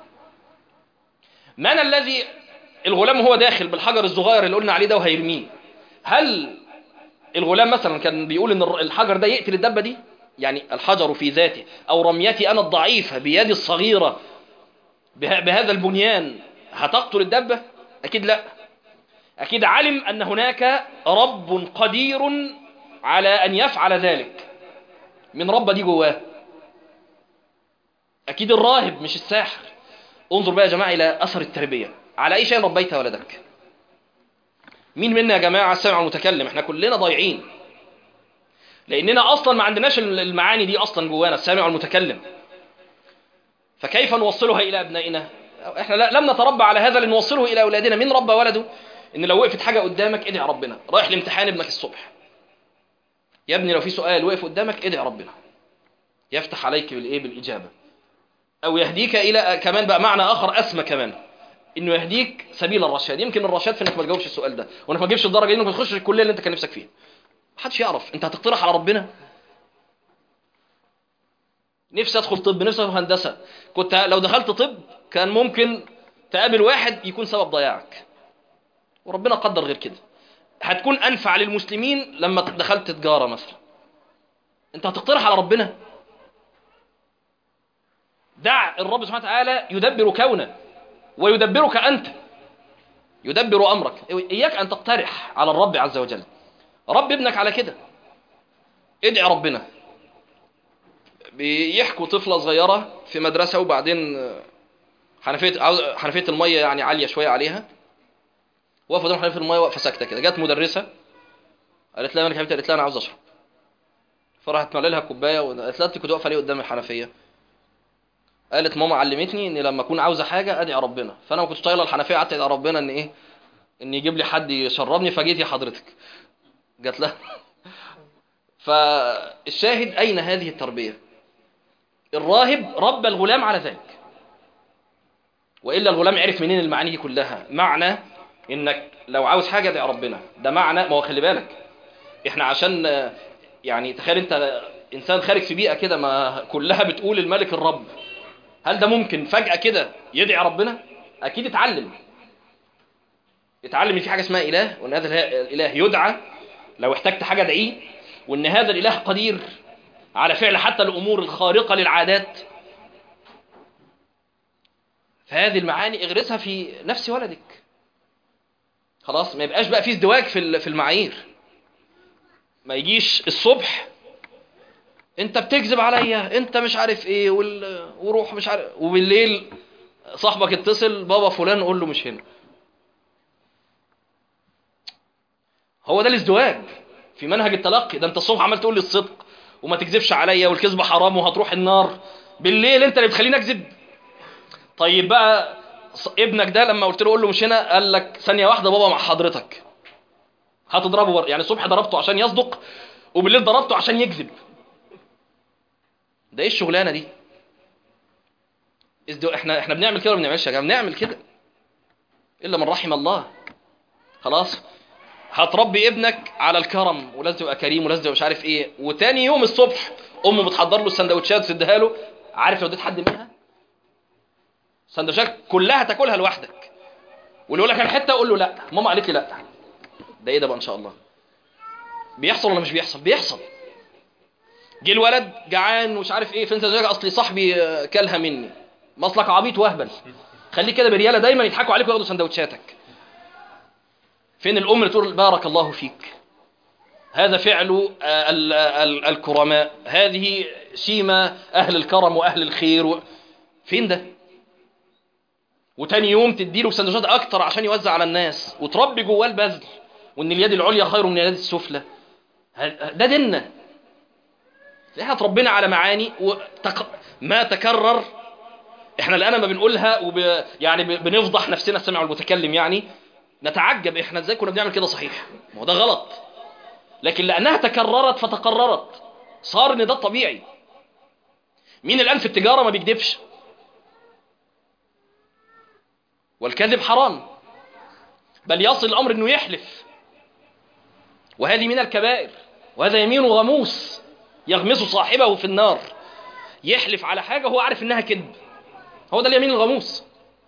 من الذي الغلام هو داخل بالحجر الصغير اللي قلنا عليه ده وهيرميه هل الغلام مثلا كان بيقول ان الر- الحجر ده يقتل الدبه دي يعني الحجر في ذاته او رميتي انا الضعيفه بيدي الصغيره به- بهذا البنيان هتقتل الدبة أكيد لا أكيد علم أن هناك رب قدير على أن يفعل ذلك من رب دي جواه أكيد الراهب مش الساحر انظر بقى يا جماعة إلى أثر التربية على أي شيء ربيت ولدك مين منا يا جماعة السامع المتكلم احنا كلنا ضايعين لأننا أصلا ما عندناش المعاني دي أصلا جوانا السامع المتكلم فكيف نوصلها إلى أبنائنا احنا لا- لم نتربى على هذا لنوصله الى اولادنا مين ربى ولده ان لو وقفت حاجه قدامك ادعي ربنا رايح لامتحان ابنك الصبح يا ابني لو في سؤال وقف قدامك ادعي ربنا يفتح عليك بالايه بالاجابه او يهديك الى كمان بقى معنى اخر اسمى كمان انه يهديك سبيل الرشاد يمكن الرشاد في انك ما تجاوبش السؤال ده وانك ما تجيبش الدرجه دي انك ما تخش الكليه اللي انت كان نفسك فيها محدش يعرف انت هتقترح على ربنا نفسي ادخل طب نفسي ادخل هندسه كنت لو دخلت طب كان ممكن تقابل واحد يكون سبب ضياعك وربنا قدر غير كده هتكون انفع للمسلمين لما دخلت تجاره مثلا انت هتقترح على ربنا دع الرب سبحانه وتعالى يدبر كونه ويدبرك انت يدبر امرك اياك ان تقترح على الرب عز وجل رب ابنك على كده ادعي ربنا بيحكوا طفلة صغيرة في مدرسة وبعدين حنفية عاوز- حنفية المية يعني عالية شوية عليها واقفة قدام حنفية المية واقفة ساكتة كده جت مدرسة قالت لها مالك يا حبيبتي قالت لها أنا عاوز أشرب فراحت مالي لها كوباية وقالت لها أنت كنت واقفة ليه قدام الحنفية قالت ماما علمتني إن لما أكون عاوزة حاجة أدعي ربنا فأنا ما كنتش طايلة الحنفية قعدت أدعي ربنا إن إيه إن يجيب لي حد يشربني فجيت يا حضرتك جات لها فالشاهد أين هذه التربية الراهب ربى الغلام على ذلك والا الغلام عرف منين المعاني دي كلها معنى انك لو عاوز حاجه ادعي ربنا ده معنى ما هو خلي بالك احنا عشان آه، يعني تخيل انت انسان خارج في بيئه كده ما كلها بتقول الملك الرب هل ده ممكن فجاه كده يدعي ربنا اكيد اتعلم اتعلم ان في حاجه اسمها اله وان هذا الاله الإله يدعى لو احتجت حاجه ادعيه وان هذا الاله قدير على فعل حتى الامور الخارقه للعادات فهذه المعاني اغرسها في نفس ولدك خلاص ما يبقاش بقى في ازدواج في ال- في المعايير ما يجيش الصبح انت بتكذب عليا انت مش عارف ايه وال... وروح مش عارف وبالليل صاحبك اتصل بابا فلان قول له مش هنا هو ده الازدواج في منهج التلقي ده انت الصبح عمال تقول لي الصدق وما تكذبش عليا والكذب حرام وهتروح النار بالليل انت اللي بتخليني اكذب طيب بقى ص- ابنك ده لما قلت له قول له مش هنا قال لك ثانيه واحده بابا مع حضرتك هتضربه بر... يعني الصبح ضربته عشان يصدق وبالليل ضربته عشان يكذب ده ايه الشغلانه دي ازدو... احنا احنا بنعمل كده ولا ما بنعملش يا جماعه بنعمل كده الا من رحم الله خلاص هتربي ابنك على الكرم ولازم يبقى كريم ولازم يبقى مش عارف ايه وتاني يوم الصبح امه بتحضر له السندوتشات وتديها له عارف لو اديت حد منها سندوتشات كلها تاكلها لوحدك واللي يقول لك الحته اقول له لا ماما قالت لي لا ده ايه ده بقى ان شاء الله بيحصل ولا مش بيحصل بيحصل جه الولد جعان ومش عارف ايه فين سندوتشات اصلي صاحبي آه، كلها مني مصلك عبيط واهبل خليك كده برياله دايما يضحكوا عليك وياخدوا سندوتشاتك فين الام اللي تقول بارك الله فيك هذا فعل آه، ال- ال- الكرماء هذه شيمة أهل الكرم وأهل الخير و... فين ده وتاني يوم تديله سندوتشات أكتر عشان يوزع على الناس وتربي جواه البذل وإن اليد العليا خير من اليد السفلى ه- ده ديننا احنا اتربينا على معاني وتق... ما تكرر احنا الان ما بنقولها وب... يعني ب... بنفضح نفسنا السمع والمتكلم يعني نتعجب احنا ازاي كنا بنعمل كده صحيح ما هو ده غلط لكن لانها تكررت فتقررت صار ان ده الطبيعي مين الان في التجاره ما بيكذبش والكذب حرام بل يصل الامر انه يحلف وهذه من الكبائر وهذا يمين غموس يغمس صاحبه في النار يحلف على حاجه هو عارف انها كذب هو ده اليمين الغموس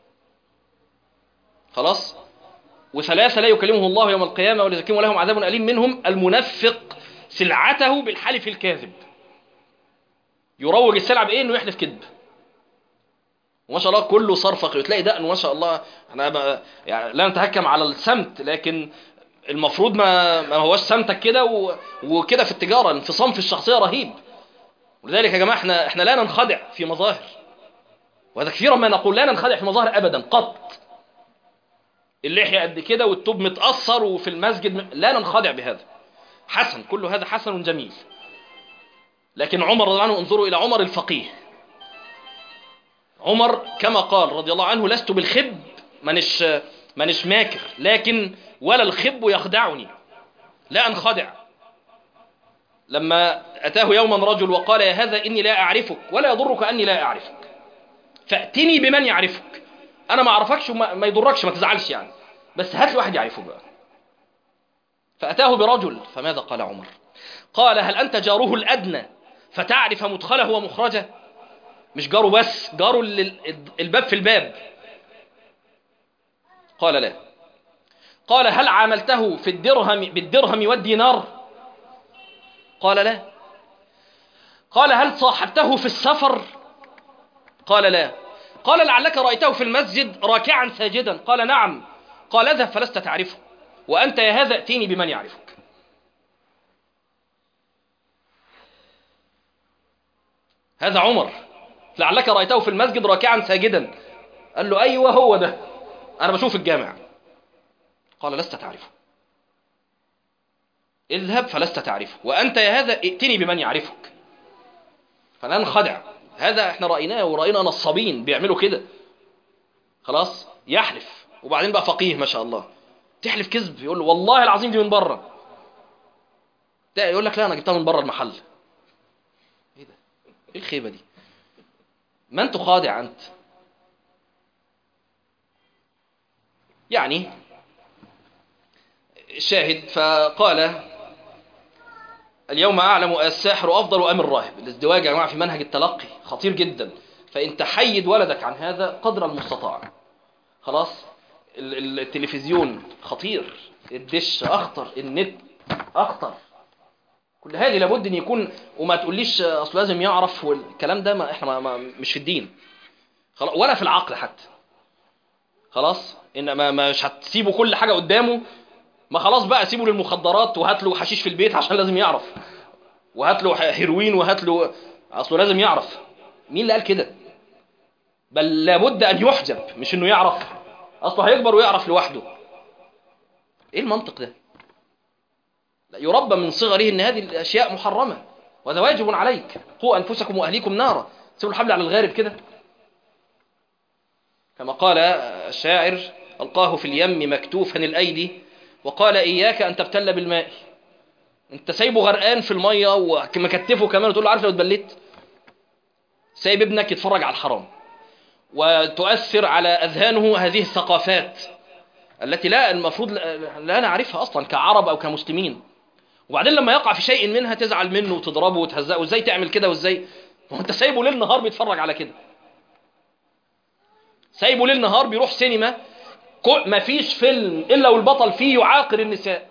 خلاص وثلاثة لا يكلمهم الله يوم القيامة ولا يزكيهم ولهم عذاب أليم منهم المنفق سلعته بالحلف الكاذب يروج السلعة بإيه إنه يحلف كذب وما شاء الله كله صرفق تلاقي دقن ما شاء الله احنا بقى يعني لا نتهكم على السمت لكن المفروض ما ما هوش سمتك كده و... وكده في التجارة انفصام في الشخصية رهيب ولذلك يا جماعة احنا احنا لا ننخدع في مظاهر وهذا كثيرا ما نقول لا ننخدع في مظاهر أبدا قط اللحية قد كده والتوب متأثر وفي المسجد م... لا ننخدع بهذا حسن كل هذا حسن جميل لكن عمر رضي الله عنه انظروا إلى عمر الفقيه عمر كما قال رضي الله عنه لست بالخب منش منش ماكر لكن ولا الخب يخدعني لا انخدع لما أتاه يوما رجل وقال يا هذا إني لا أعرفك ولا يضرك أني لا أعرفك فأتني بمن يعرفك أنا ما أعرفكش وما ما يضركش ما تزعلش يعني بس هات لي واحد يعرفه بقى فأتاه برجل فماذا قال عمر قال هل أنت جاره الأدنى فتعرف مدخله ومخرجه مش جاره بس جاره اللي الباب في الباب قال لا قال هل عاملته في الدرهم بالدرهم والدينار قال لا قال هل صاحبته في السفر قال لا قال لعلك رأيته في المسجد راكعا ساجدا قال نعم قال اذهب فلست تعرفه وأنت يا هذا ائتيني بمن يعرفك هذا عمر لعلك رأيته في المسجد راكعا ساجدا قال له أيوة هو ده أنا بشوف الجامع قال لست تعرفه اذهب فلست تعرفه وأنت يا هذا ائتني بمن يعرفك فلا نخدع هذا احنا رأيناه ورأينا نصابين بيعملوا كده خلاص يحلف وبعدين بقى فقيه ما شاء الله تحلف كذب يقول له والله العظيم دي من بره يقول لك لا انا جبتها من بره المحل ايه ده ايه الخيبه دي من تخادع انت يعني الشاهد فقال اليوم أعلم الساحر أفضل أم الراهب الازدواج يا جماعة في منهج التلقي خطير جدا فإن تحيد ولدك عن هذا قدر المستطاع خلاص التلفزيون خطير الدش أخطر النت أخطر كل هذه لابد أن يكون وما تقوليش أصل لازم يعرف والكلام ده ما إحنا ما ما مش في الدين خلاص ولا في العقل حتى خلاص ان ما مش هتسيبه كل حاجه قدامه ما خلاص بقى سيبه للمخدرات وهات له حشيش في البيت عشان لازم يعرف وهات له هيروين وهات له اصله لازم يعرف مين اللي قال كده بل لابد ان يحجب مش انه يعرف اصله هيكبر ويعرف لوحده ايه المنطق ده لا يربى من صغره ان هذه الاشياء محرمه وهذا واجب عليك قوا انفسكم واهليكم نارا سيبوا الحبل على الغارب كده كما قال الشاعر القاه في اليم مكتوفا الايدي وقال اياك ان تبتل بالماء انت سايبه غرقان في الميه ومكتفه كمان وتقول له عارف لو اتبليت سايب ابنك يتفرج على الحرام وتؤثر على اذهانه هذه الثقافات التي لا المفروض لا نعرفها اصلا كعرب او كمسلمين وبعدين لما يقع في شيء منها تزعل منه وتضربه وتهزقه وازاي تعمل كده وازاي ما انت سايبه ليل نهار بيتفرج على كده سايبه ليل نهار بيروح سينما ما فيش فيلم الا والبطل فيه يعاقر النساء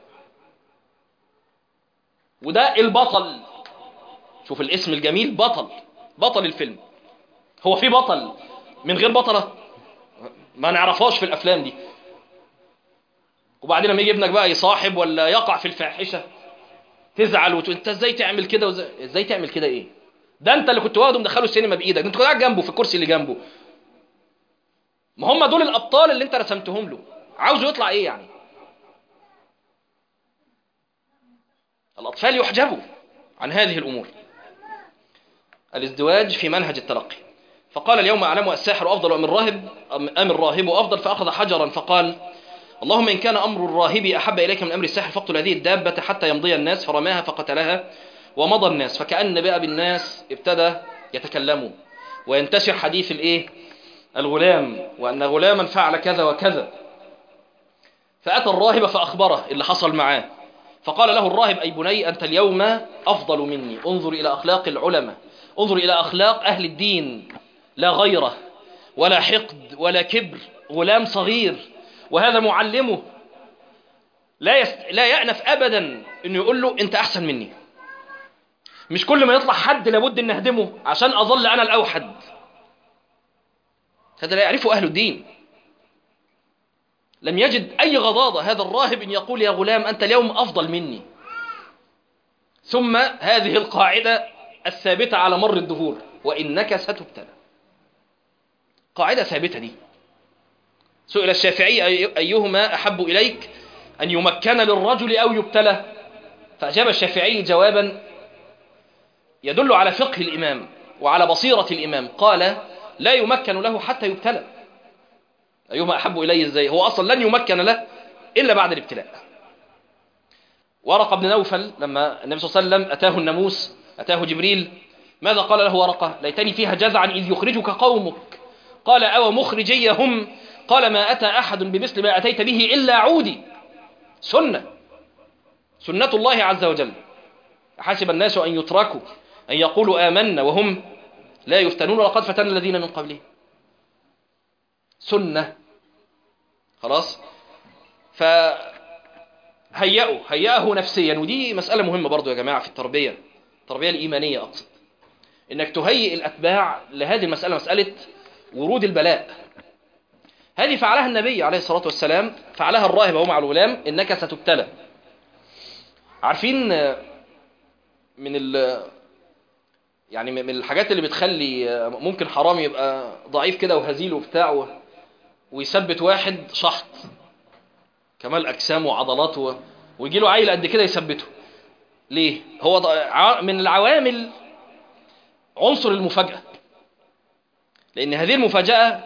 وده البطل شوف الاسم الجميل بطل بطل الفيلم هو في بطل من غير بطلة ما نعرفهاش في الافلام دي وبعدين لما يجي ابنك بقى يصاحب ولا يقع في الفاحشه تزعل وتقول انت ازاي تعمل كده وازاي ازاي تعمل كده ايه ده انت اللي كنت واخده مدخله السينما بايدك انت كنت قاعد جنبه في الكرسي اللي جنبه ما هم دول الابطال اللي انت رسمتهم له عاوزه يطلع ايه يعني الاطفال يحجبوا عن هذه الامور الازدواج في منهج التلقي فقال اليوم اعلم الساحر افضل ام الراهب ام الراهب افضل فاخذ حجرا فقال اللهم إن كان أمر الراهب أحب إليك من أمر الساحر فاقتل هذه الدابة حتى يمضي الناس فرماها فقتلها ومضى الناس فكأن بقى بالناس ابتدى يتكلموا وينتشر حديث الإيه الغلام وأن غلاما فعل كذا وكذا فأتى الراهب فأخبره اللي حصل معاه فقال له الراهب أي بني أنت اليوم أفضل مني انظر إلى أخلاق العلماء انظر إلى أخلاق أهل الدين لا غيره ولا حقد ولا كبر غلام صغير وهذا معلمه لا يست... لا يأنف ابدا انه يقول له انت احسن مني مش كل ما يطلع حد لابد ان اهدمه عشان اظل انا الاوحد هذا لا يعرفه اهل الدين لم يجد اي غضاضه هذا الراهب ان يقول يا غلام انت اليوم افضل مني ثم هذه القاعده الثابته على مر الدهور وانك ستبتلى قاعده ثابته دي سئل الشافعي أيهما أحب إليك أن يمكن للرجل أو يبتلى فأجاب الشافعي جوابا يدل على فقه الإمام وعلى بصيرة الإمام قال لا يمكن له حتى يبتلى أيهما أحب إليه إزاي هو أصلا لن يمكن له إلا بعد الابتلاء ورقة بن نوفل لما النبي صلى الله عليه وسلم أتاه الناموس أتاه جبريل ماذا قال له ورقة ليتني فيها جزعا إذ يخرجك قومك قال أو مخرجي هم قال ما أتى أحد بمثل ما أتيت به إلا عودي سنة سنة الله عز وجل حسب الناس أن يتركوا أن يقولوا آمنا وهم لا يفتنون لقد فتن الذين من قبلهم سنة خلاص فهيئوا هيئه نفسيا ودي مسألة مهمة برضو يا جماعة في التربية التربية الإيمانية أقصد إنك تهيئ الأتباع لهذه المسألة مسألة ورود البلاء هذه فعلها النبي عليه الصلاة والسلام فعلها الراهب وهو مع الغلام إنك ستبتلى عارفين من ال يعني من الحاجات اللي بتخلي ممكن حرام يبقى ضعيف كده وهزيل وبتاع ويثبت واحد شحط كمال أجسام وعضلات و... ويجي له عيل قد كده يثبته ليه؟ هو من العوامل عنصر المفاجأة لأن هذه المفاجأة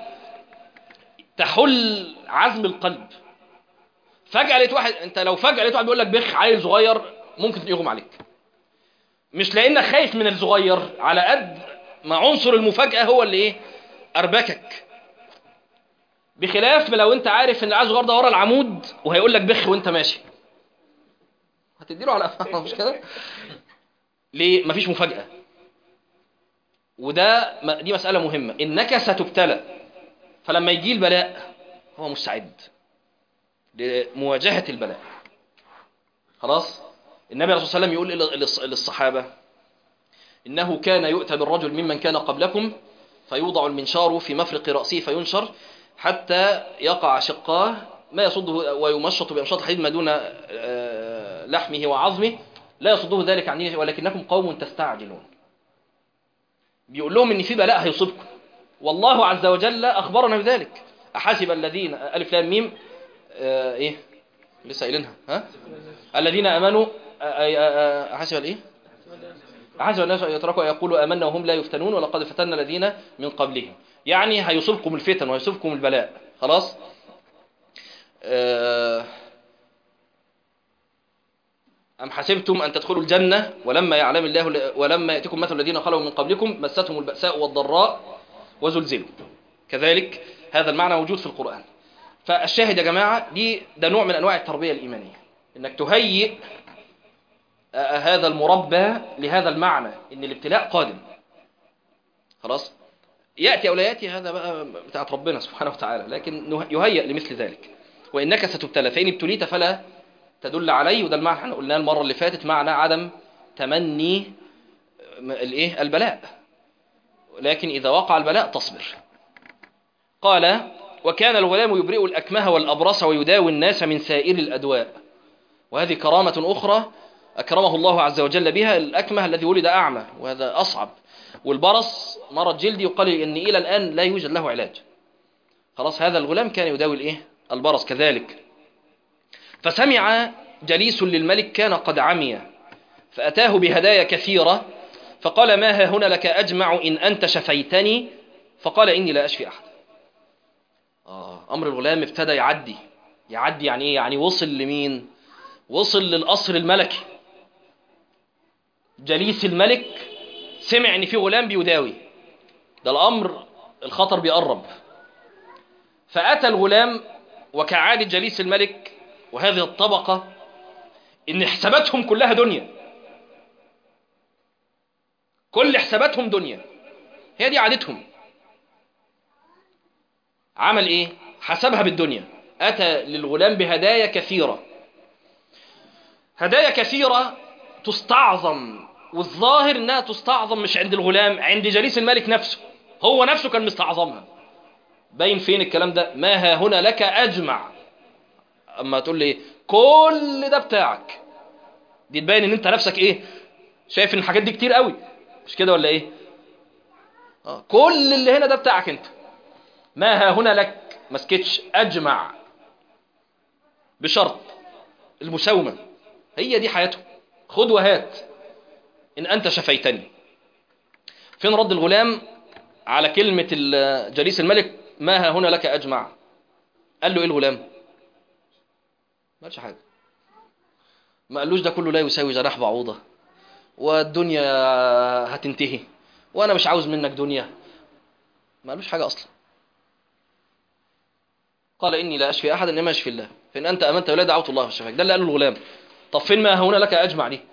تحل عزم القلب فجأة لقيت واحد انت لو فجأة لقيت واحد بيقول لك بخ عيل صغير ممكن يغمى عليك مش لانك خايف من الصغير على قد ما عنصر المفاجأة هو اللي ايه اربكك بخلاف لو انت عارف ان العيل الصغير ده ورا العمود وهيقول لك بخ وانت ماشي هتديله على قفاه مش كده ليه مفيش مفاجأة وده دي مسألة مهمة انك ستبتلى فلما يجي البلاء هو مستعد لمواجهة البلاء خلاص النبي عليه الصلاة والسلام يقول للصحابة إنه كان يؤتى بالرجل ممن كان قبلكم فيوضع المنشار في مفرق رأسه فينشر حتى يقع شقاه ما يصده ويمشط بأمشاط الحديد ما دون آه، لحمه وعظمه لا يصده ذلك عن دينه ولكنكم قوم تستعجلون بيقول لهم ان في بلاء هيصيبكم والله عز وجل اخبرنا بذلك احسب الذين الف لام ميم آه، ايه لسه قايلينها ها الذين امنوا آه، آه، آه، احسب الايه أحسب الناس أن يتركوا أن يقولوا آمنا وهم لا يفتنون ولقد فتنا الذين من قبلهم يعني هيصيبكم الفتن وهيصيبكم البلاء خلاص آه، أم حسبتم أن تدخلوا الجنة ولما يعلم الله ولما يأتكم مثل الذين خلوا من قبلكم مستهم البأساء والضراء وزلزلوا كذلك هذا المعنى موجود في القرآن فالشاهد يا جماعة دي ده نوع من أنواع التربية الإيمانية إنك تهيئ آه، هذا المربى لهذا المعنى ان الابتلاء قادم خلاص ياتي او لا ياتي هذا بقى بتاعت ربنا سبحانه وتعالى لكن نه- يهيئ لمثل ذلك وانك ستبتلى فان ابتليت فلا تدل عليه وده المعنى احنا قلناه المره اللي فاتت معنى عدم تمني م- الايه البلاء لكن اذا وقع البلاء تصبر قال وكان الغلام يبرئ الاكمه والابرص ويداوي الناس من سائر الادواء وهذه كرامه اخرى أكرمه الله عز وجل بها الأكمه الذي ولد أعمى وهذا أصعب والبرص مرض جلدي يقال إن إلى الآن لا يوجد له علاج خلاص هذا الغلام كان يداوي الإيه؟ البرص كذلك فسمع جليس للملك كان قد عمي فأتاه بهدايا كثيرة فقال ما ها هنا لك أجمع إن أنت شفيتني فقال إني لا أشفي أحد آه أمر الغلام ابتدى يعدي يعدي يعني إيه؟ يعني وصل لمين وصل للقصر الملكي جليس الملك سمع ان في غلام بيداوي ده الامر الخطر بيقرب فاتى الغلام وكعادة جليس الملك وهذه الطبقة ان حساباتهم كلها دنيا كل حساباتهم دنيا هي دي عادتهم عمل ايه حسبها بالدنيا اتى للغلام بهدايا كثيره هدايا كثيرة تستعظم والظاهر انها تستعظم مش عند الغلام عند جليس الملك نفسه هو نفسه كان مستعظمها باين فين الكلام ده ما ها هنا لك اجمع اما تقول لي كل ده بتاعك دي تبين ان انت نفسك ايه شايف ان الحاجات دي كتير قوي مش كده ولا ايه آه. كل اللي هنا ده بتاعك انت ما ها هنا لك ما سكتش اجمع بشرط المساومه هي دي حياته خد وهات إن أنت شفيتني فين رد الغلام على كلمة ال- جليس الملك ما ها هنا لك أجمع قال له إيه الغلام ما قالش حاجة ما قالوش ده كله لا يساوي جناح بعوضة والدنيا هتنتهي وأنا مش عاوز منك دنيا ما قالوش حاجة أصلا قال إني لا أشفي أحد إنما أشفي الله فإن أنت أمنت ولا دعوت الله فشفاك ده اللي قاله الغلام طب فين ما هنا لك أجمع دي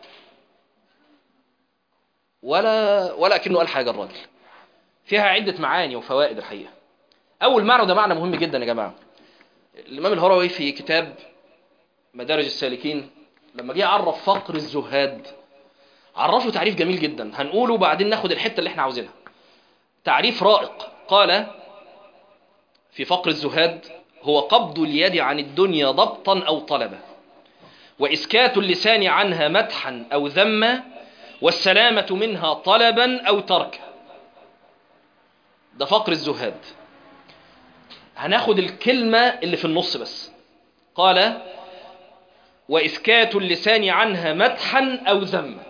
ولا ولا كأنه قال حاجة الراجل فيها عدة معاني وفوائد الحقيقة أول معنى وده معنى مهم جدا يا جماعة الإمام الهروي في كتاب مدارج السالكين لما جه عرف فقر الزهاد عرفه تعريف جميل جدا هنقوله وبعدين ناخد الحتة اللي احنا عاوزينها تعريف رائق قال في فقر الزهاد هو قبض اليد عن الدنيا ضبطا أو طلبا وإسكات اللسان عنها مدحا أو ذما والسلامة منها طلبا أو تركا ده فقر الزهاد هناخد الكلمة اللي في النص بس قال وإسكات اللسان عنها مدحا أو ذما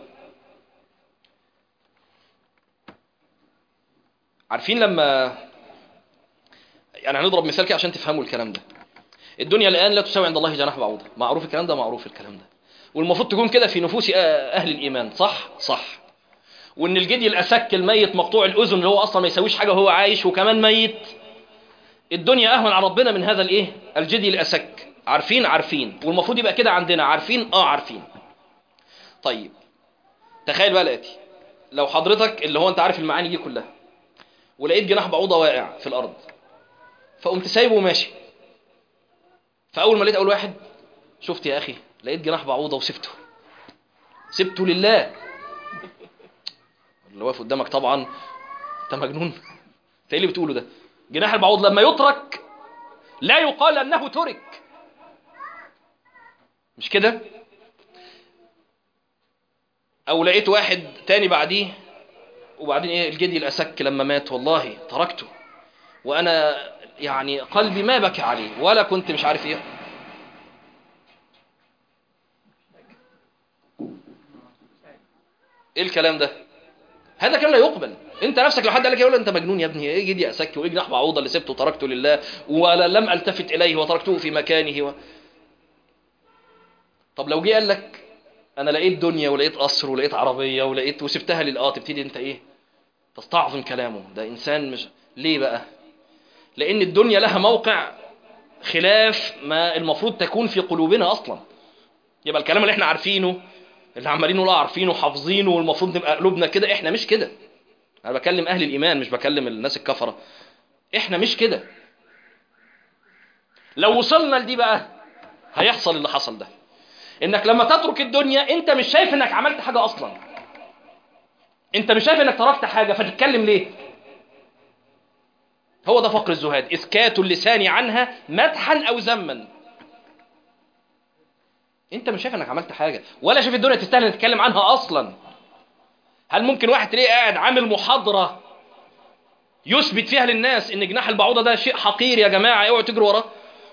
عارفين لما يعني هنضرب مثال كده عشان تفهموا الكلام ده الدنيا الآن لا تساوي عند الله جناح بعوضة معروف الكلام ده معروف الكلام ده والمفروض تكون كده في نفوس أهل الإيمان صح صح وإن الجدي الأسك الميت مقطوع الأذن اللي هو أصلا ما يساويش حاجة وهو عايش وكمان ميت الدنيا أهون على ربنا من هذا الإيه الجدي الأسك عارفين عارفين والمفروض يبقى كده عندنا عارفين آه عارفين طيب تخيل بقى الآتي لو حضرتك اللي هو أنت عارف المعاني دي كلها ولقيت جناح بعوضة واقع في الأرض فقمت سايبه وماشي فأول ما لقيت أول واحد شفت يا أخي لقيت جناح بعوضة وسبته سبته لله اللي واقف قدامك طبعا انت مجنون انت ايه اللي بتقوله ده جناح البعوض لما يترك لا يقال أنه ترك مش كده أو لقيت واحد تاني بعديه وبعدين ايه الجدي الأسك لما مات والله تركته وأنا يعني قلبي ما بكى عليه ولا كنت مش عارف ايه ايه الكلام ده هذا كلام لا يقبل انت نفسك لو حد قال لك يقول انت مجنون يا ابني ايه جدي اسك وايه جناح بعوضه اللي سبته وتركته لله ولا لم التفت اليه وتركته في مكانه و... طب لو جه قال لك انا لقيت دنيا ولقيت قصر ولقيت عربيه ولقيت وسبتها للاه تبتدي انت ايه تستعظم كلامه ده انسان مش ليه بقى لان الدنيا لها موقع خلاف ما المفروض تكون في قلوبنا اصلا يبقى الكلام اللي احنا عارفينه اللي عمالين نقول عارفينه حافظينه والمفروض نبقى قلوبنا كده احنا مش كده انا بكلم اهل الايمان مش بكلم الناس الكفره احنا مش كده لو وصلنا لدي بقى هيحصل اللي حصل ده انك لما تترك الدنيا انت مش شايف انك عملت حاجه اصلا انت مش شايف انك تركت حاجه فتتكلم ليه هو ده فقر الزهاد اسكات اللسان عنها مدحا او ذما انت مش شايف انك عملت حاجه ولا شايف الدنيا تستاهل انك تتكلم عنها اصلا هل ممكن واحد تلاقيه قاعد عامل محاضره يثبت فيها للناس ان جناح البعوضه ده شيء حقير يا جماعه اوعوا تجروا وراه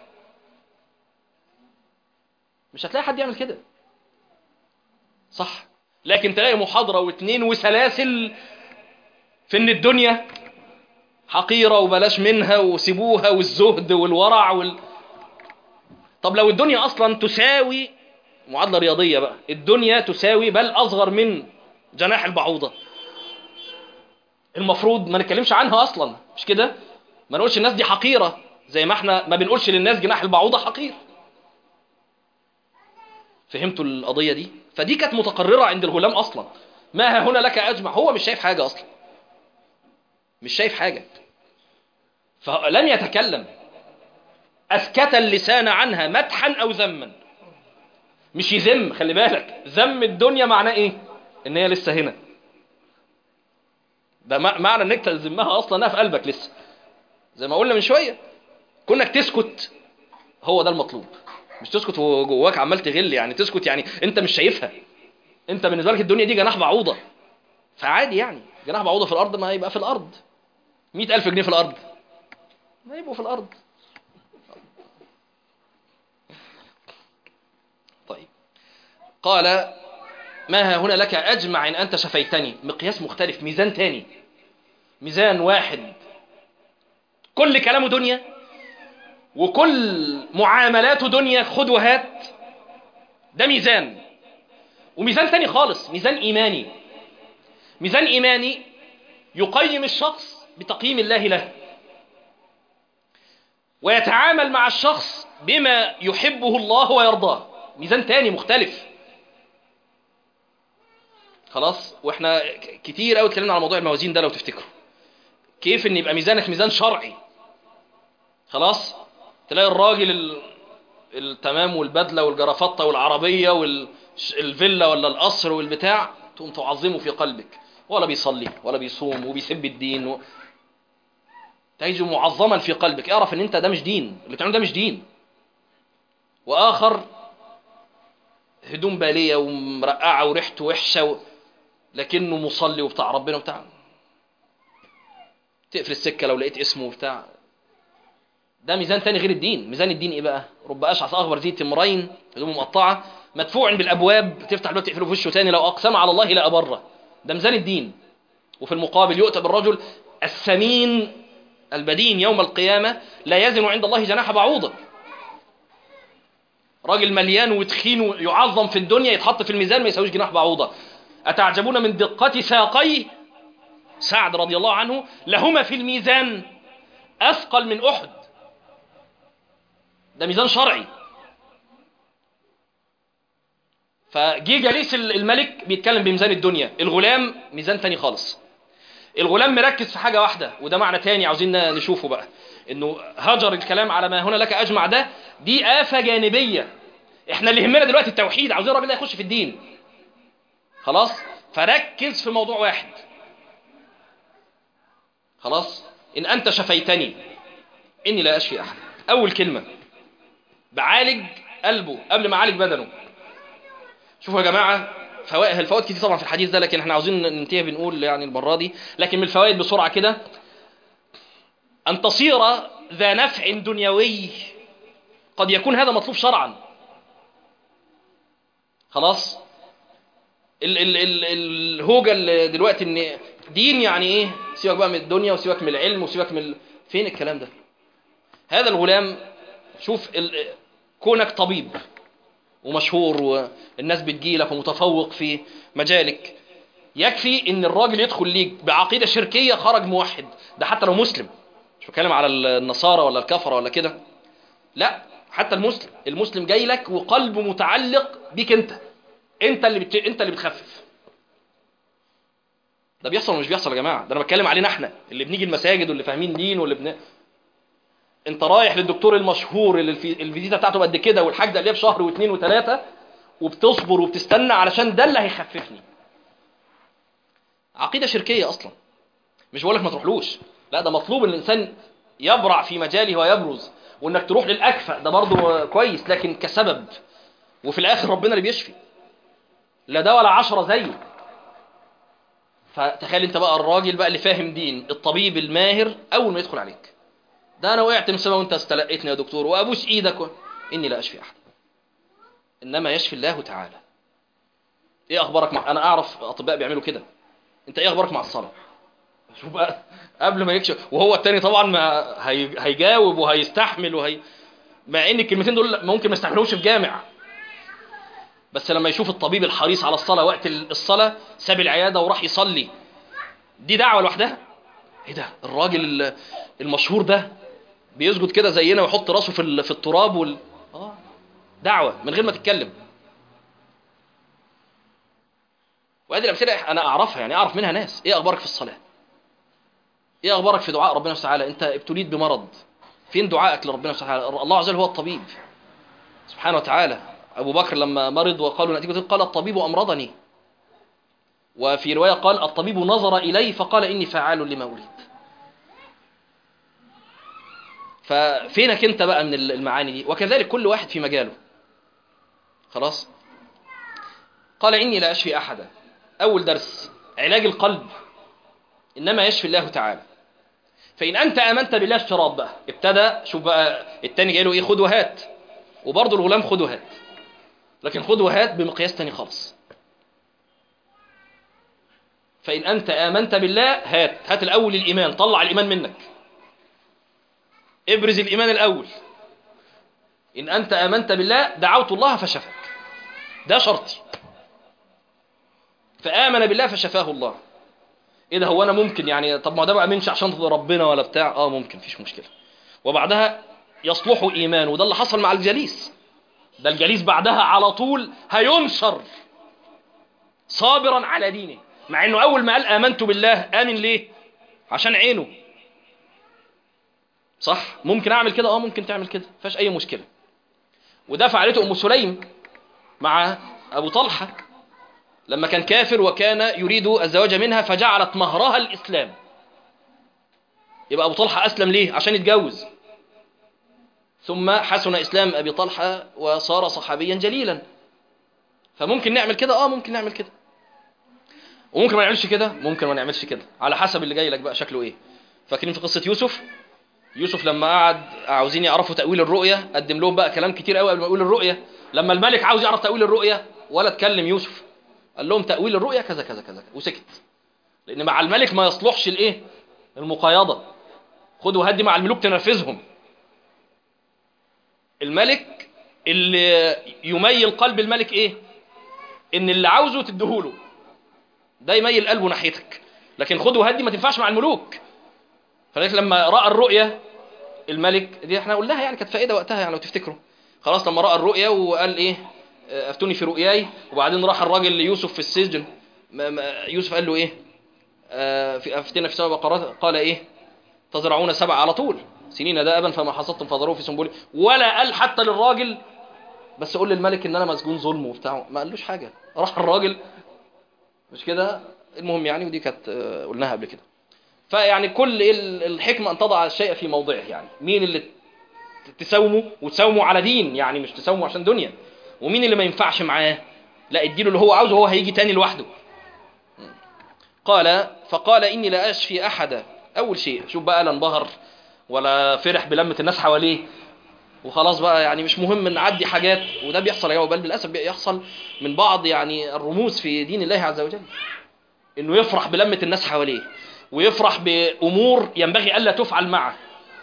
مش هتلاقي حد يعمل كده صح لكن تلاقي محاضره واثنين وسلاسل في ان الدنيا حقيره وبلاش منها وسيبوها والزهد والورع وال... طب لو الدنيا اصلا تساوي معادله رياضيه بقى الدنيا تساوي بل اصغر من جناح البعوضه المفروض ما نتكلمش عنها اصلا مش كده ما نقولش الناس دي حقيره زي ما احنا ما بنقولش للناس جناح البعوضه حقير فهمتوا القضيه دي فدي كانت متقرره عند الغلام اصلا ما ها هنا لك اجمع هو مش شايف حاجه اصلا مش شايف حاجه فلم يتكلم اسكت اللسان عنها مدحا او ذما مش يذم خلي بالك ذم الدنيا معناه ايه ان هي لسه هنا ده معنى انك تذمها اصلا انها في قلبك لسه زي ما قلنا من شويه كونك تسكت هو ده المطلوب مش تسكت وجواك عمال تغل يعني تسكت يعني انت مش شايفها انت بالنسبه لك الدنيا دي جناح بعوضه فعادي يعني جناح بعوضه في الارض ما يبقى في الارض مئة ألف جنيه في الأرض ما يبقوا في الأرض طيب قال ما ها هنا لك أجمع إن أنت شفيتني مقياس مختلف ميزان تاني ميزان واحد كل كلامه دنيا وكل معاملاته دنيا خد وهات ده ميزان وميزان تاني خالص ميزان إيماني ميزان إيماني يقيم الشخص بتقييم الله له ويتعامل مع الشخص بما يحبه الله ويرضاه ميزان تاني مختلف خلاص واحنا كتير قوي اتكلمنا على موضوع الموازين ده لو تفتكروا كيف ان يبقى ميزانك ميزان شرعي خلاص تلاقي الراجل ال... التمام والبدله والجرافطه والعربيه والفيلا ولا القصر والبتاع تقوم تعظمه في قلبك ولا بيصلي ولا بيصوم وبيسب الدين و... تجد معظما في قلبك اعرف ان انت ده مش دين اللي بتعمله ده مش دين واخر هدوم باليه ومرقعه وريحته وحشه و... لكنه مصلي وبتاع ربنا وبتاع تقفل السكه لو لقيت اسمه وبتاع ده ميزان تاني غير الدين ميزان الدين ايه بقى رب اشعث اخبر ذي تمرين هدومه مقطعه مدفوع بالابواب تفتح له تقفله في وشه تاني لو اقسم على الله لا ابره ده ميزان الدين وفي المقابل يؤتى بالرجل السمين البدين يوم القيامة لا يزن عند الله جناح بعوضة راجل مليان وتخين ويعظم في الدنيا يتحط في الميزان ما يسويش جناح بعوضة أتعجبون من دقة ساقيه سعد رضي الله عنه لهما في الميزان أثقل من أحد ده ميزان شرعي فجي جليس الملك بيتكلم بميزان الدنيا الغلام ميزان تاني خالص الغلام مركز في حاجة واحدة وده معنى تاني عاوزين نشوفه بقى انه هجر الكلام على ما هنا لك اجمع ده دي آفة جانبية احنا اللي يهمنا دلوقتي التوحيد عاوزين الراجل ده يخش في الدين خلاص فركز في موضوع واحد خلاص ان انت شفيتني اني لا اشفي احد اول كلمه بعالج قلبه قبل ما اعالج بدنه شوفوا يا جماعه فوائد الفوائد كتير طبعا في الحديث ده لكن احنا عاوزين ننتهي بنقول يعني المره دي لكن من الفوائد بسرعه كده ان تصير ذا نفع دنيوي قد يكون هذا مطلوب شرعا خلاص ال ال ال الهوجه اللي دلوقتي ان دين يعني ايه سيبك بقى من الدنيا وسيبك من العلم وسيبك من ال... فين الكلام ده هذا الغلام شوف ال... كونك طبيب ومشهور والناس بتجيلك ومتفوق في مجالك يكفي ان الراجل يدخل ليك بعقيده شركيه خرج موحد ده حتى لو مسلم مش بتكلم على النصارى ولا الكفره ولا كده لا حتى المسلم المسلم جاي لك وقلبه متعلق بيك انت انت اللي بت... انت اللي بتخفف ده بيحصل ولا مش بيحصل يا جماعه ده انا بتكلم علينا احنا اللي بنيجي المساجد واللي فاهمين دين واللي بن... انت رايح للدكتور المشهور اللي الفي... الفيزيتا بتاعته قد كده والحاج ده اللي بشهر واثنين وثلاثه وبتصبر وبتستنى علشان ده اللي هيخففني عقيده شركيه اصلا مش بقول لك ما تروحلوش لا ده مطلوب ان الانسان يبرع في مجاله ويبرز وانك تروح للاكفأ ده برضه كويس لكن كسبب وفي الاخر ربنا اللي بيشفي لا ده ولا عشرة زيه فتخيل انت بقى الراجل بقى اللي فاهم دين الطبيب الماهر اول ما يدخل عليك ده انا وقعت من السماء وانت استلقيتني يا دكتور وابوس ايدك و... اني لا اشفي احد انما يشفي الله تعالى ايه اخبارك مع انا اعرف اطباء بيعملوا كده انت ايه اخبارك مع الصلاه شوف بقى قبل ما يكشف وهو التاني طبعا ما هي... هيجاوب وهيستحمل وهي مع ان الكلمتين دول ممكن ما يستحملوش في جامع بس لما يشوف الطبيب الحريص على الصلاه وقت الصلاه ساب العياده وراح يصلي دي دعوه لوحدها ايه ده الراجل المشهور ده بيسجد كده زينا ويحط راسه في في التراب وال... اه دعوه من غير ما تتكلم وادي الامثله انا اعرفها يعني اعرف منها ناس ايه اخبارك في الصلاه ايه اخبارك في دعاء ربنا سبحانه وتعالى انت ابتليت بمرض فين دعائك لربنا سبحانه وتعالى الله عز وجل هو الطبيب سبحانه وتعالى ابو بكر لما مرض وقالوا نتيجه قال الطبيب امرضني وفي روايه قال الطبيب نظر الي فقال اني فعال لما اريد ففينك انت بقى من المعاني دي وكذلك كل واحد في مجاله خلاص قال اني لا اشفي احدا اول درس علاج القلب انما يشفي الله تعالى فان انت امنت بالله اشتراط بقى ابتدى شوف بقى التاني جاي له ايه خد وهات وبرضه الغلام خد وهات لكن خد وهات بمقياس تاني خالص فإن أنت آمنت بالله هات هات الأول الإيمان طلع الإيمان منك ابرز الإيمان الأول إن أنت آمنت بالله دعوت الله فشفك ده شرطي فآمن بالله فشفاه الله إيه ده هو أنا ممكن يعني طب ما ده بقى منش عشان ربنا ولا بتاع آه ممكن فيش مشكلة وبعدها يصلح إيمانه وده اللي حصل مع الجليس ده الجليس بعدها على طول هينشر صابرا على دينه مع انه اول ما قال امنت بالله امن ليه عشان عينه صح ممكن اعمل كده اه ممكن تعمل كده فيهاش اي مشكله وده فعلته ام سليم مع ابو طلحه لما كان كافر وكان يريد الزواج منها فجعلت مهرها الاسلام يبقى ابو طلحه اسلم ليه عشان يتجوز ثم حسن اسلام ابي طلحه وصار صحابيا جليلا فممكن نعمل كده اه ممكن نعمل كده وممكن ما نعملش كده ممكن ما نعملش كده على حسب اللي جاي لك بقى شكله ايه فاكرين في قصه يوسف يوسف لما قعد عاوزين يعرفوا تاويل الرؤيه قدم لهم بقى كلام كتير قوي قبل ما يقول الرؤيه لما الملك عاوز يعرف تاويل الرؤيه ولا اتكلم يوسف قال لهم تاويل الرؤيه كذا كذا كذا وسكت لان مع الملك ما يصلحش الايه المقايضه خد وهدي مع الملوك تنفذهم الملك اللي يميل قلب الملك ايه ان اللي عاوزه تديهوله ده يميل قلبه ناحيتك لكن خد وهدي ما تنفعش مع الملوك فلذلك لما راى الرؤيه الملك دي احنا قلناها يعني كانت فائده وقتها يعني لو تفتكروا خلاص لما راى الرؤيه وقال ايه افتوني في رؤياي وبعدين راح الراجل ليوسف في السجن يوسف قال له ايه في افتنا في سبع بقرات قال ايه تزرعون سبع على طول سنين دابا فما حصدتم فذروه في سنبله ولا قال حتى للراجل بس قول للملك ان انا مسجون ظلم وبتاع ما قالوش حاجه راح الراجل مش كده المهم يعني ودي كانت قلناها قبل كده فيعني كل الحكمه ان تضع الشيء في موضعه يعني مين اللي تساوموا وتساوموا على دين يعني مش تساوموا عشان دنيا ومين اللي ما ينفعش معاه لا اديله اللي هو عاوزه هو هيجي تاني لوحده قال فقال إني لا أشفي أحدا أول شيء شوف بقى لا انبهر ولا فرح بلمة الناس حواليه وخلاص بقى يعني مش مهم نعدي حاجات وده بيحصل يا جماعه بل بالاسف بيحصل من بعض يعني الرموز في دين الله عز وجل انه يفرح بلمة الناس حواليه ويفرح بامور ينبغي الا تفعل معه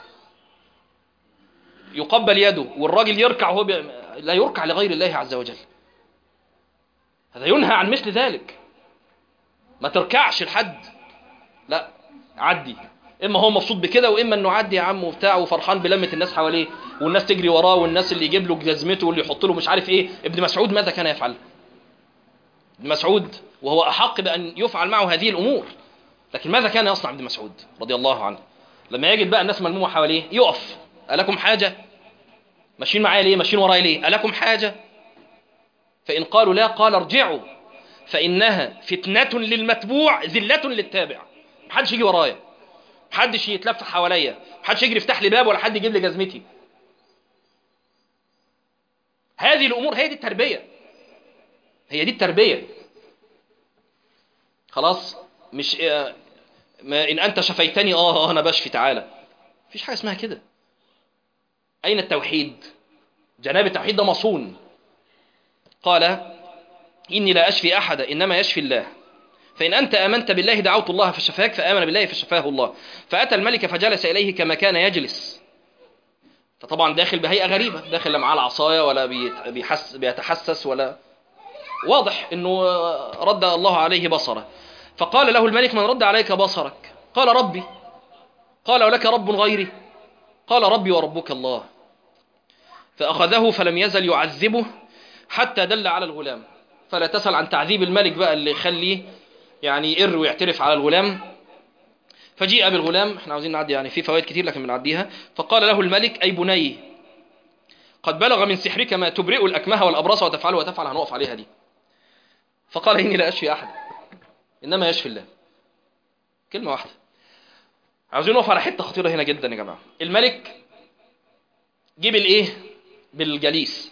يقبل يده والراجل يركع وهو بي... لا يركع لغير الله عز وجل هذا ينهى عن مثل ذلك ما تركعش لحد لا عدي اما هو مبسوط بكده واما انه عدي يا عم وبتاع وفرحان بلمه الناس حواليه والناس تجري وراه والناس اللي يجيب له جزمته واللي يحط له مش عارف ايه ابن مسعود ماذا كان يفعل ابن مسعود وهو احق بان يفعل معه هذه الامور لكن ماذا كان يصنع ابن مسعود رضي الله عنه لما يجد بقى الناس ملمومه حواليه يقف الكم حاجه ماشيين معايا ليه ماشيين ورايا ليه الكم حاجه فان قالوا لا قال ارجعوا فانها فتنه للمتبوع ذله للتابع محدش يجي ورايا محدش يتلف حواليا محدش يجري يفتح لي باب ولا حد يجيب لي جزمتي هذه الامور هي دي التربيه هي دي التربيه خلاص مش آه، ما ان انت شفيتني اه آه، انا بشفي تعالى مفيش حاجه اسمها كده اين التوحيد جناب التوحيد ده مصون قال اني لا اشفي احدا انما يشفي الله فإن أنت آمنت بالله دعوت الله فشفاك فآمن بالله فشفاه الله فأتى الملك فجلس إليه كما كان يجلس فطبعا داخل بهيئة غريبة داخل لا معاه العصاية ولا بيت- بيحس بيتحسس ولا واضح أنه رد الله عليه بصره فقال له الملك من رد عليك بصرك قال ربي قال ولك رب غيري قال ربي وربك الله فأخذه فلم يزل يعذبه حتى دل على الغلام فلا تسأل عن تعذيب الملك بقى اللي يخليه يعني يقر ويعترف على الغلام فجيء بالغلام احنا عاوزين نعدي يعني في فوائد كتير لكن بنعديها فقال له الملك أي بني قد بلغ من سحرك ما تبرئ الأكمه والأبرص وتفعل وتفعل هنقف عليها دي فقال إني لا أشفي أحد إنما يشفي الله كلمة واحدة عاوزين نقف على حتة خطيرة هنا جدا يا جماعة الملك جيب الإيه بالجليس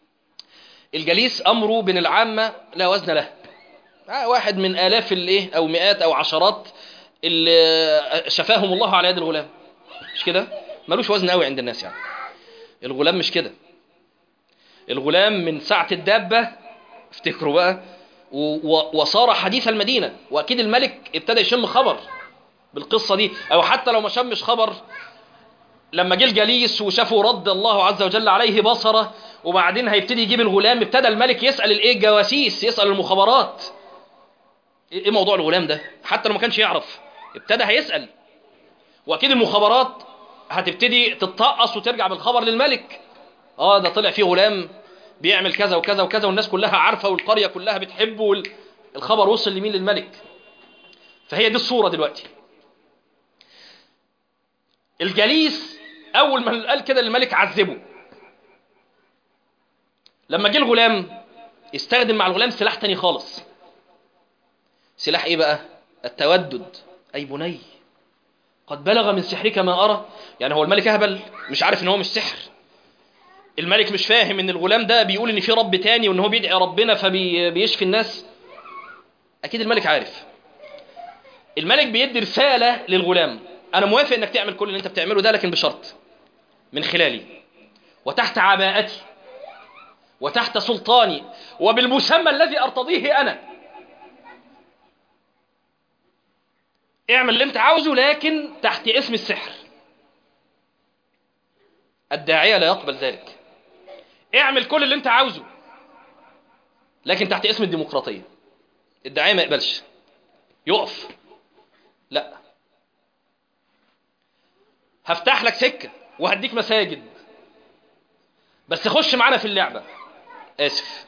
الجليس أمره بين العامة لا وزن له آه، واحد من آلاف الايه أو مئات أو عشرات اللي شفاهم الله على يد الغلام مش كده ملوش وزن قوي عند الناس يعني الغلام مش كده الغلام من ساعة الدابة افتكروا بقى و- و- وصار حديث المدينة وأكيد الملك ابتدى يشم خبر بالقصة دي أو حتى لو ما شمش خبر لما جه الجليس وشافوا رد الله عز وجل عليه بصره وبعدين هيبتدي يجيب الغلام ابتدى الملك يسأل الايه الجواسيس يسأل المخابرات ايه إيه موضوع الغلام ده حتى لو ما كانش يعرف ابتدى هيسأل واكيد المخابرات هتبتدي تتطقص وترجع بالخبر للملك اه ده طلع فيه غلام بيعمل كذا وكذا وكذا والناس كلها عارفه والقريه كلها بتحبه وال... الخبر وصل لمين للملك فهي دي الصوره دلوقتي الجليس اول ما قال كده للملك عذبه لما جه الغلام استخدم مع الغلام سلاح تاني خالص سلاح ايه بقى التودد اي بني قد بلغ من سحرك ما ارى يعني هو الملك اهبل مش عارف ان هو مش سحر الملك مش فاهم ان الغلام ده بيقول ان في رب تاني وان هو بيدعي ربنا فبيشفي الناس اكيد الملك عارف الملك بيدي رساله للغلام انا موافق انك تعمل كل اللي انت بتعمله ده لكن بشرط من خلالي وتحت عباءتي وتحت سلطاني وبالمسمى الذي ارتضيه انا اعمل اللي انت عاوزه لكن تحت اسم السحر الداعية لا يقبل ذلك اعمل كل اللي انت عاوزه لكن تحت اسم الديمقراطية الداعية ما يقبلش يقف لا هفتح لك سكة وهديك مساجد بس خش معانا في اللعبة آسف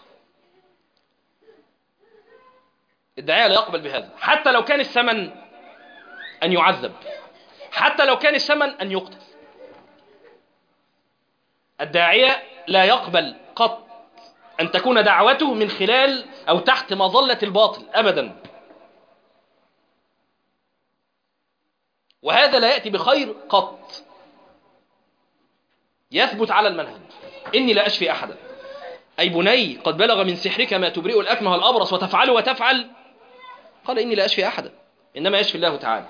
الداعية لا يقبل بهذا حتى لو كان الثمن أن يعذب حتى لو كان الثمن أن يقتل الداعية لا يقبل قط أن تكون دعوته من خلال أو تحت مظلة الباطل أبدا وهذا لا يأتي بخير قط يثبت على المنهج إني لا أشفي أحدا أي بني قد بلغ من سحرك ما تبرئ الأكمه والأبرص وتفعل وتفعل قال إني لا أشفي أحدا إنما يشفي الله تعالى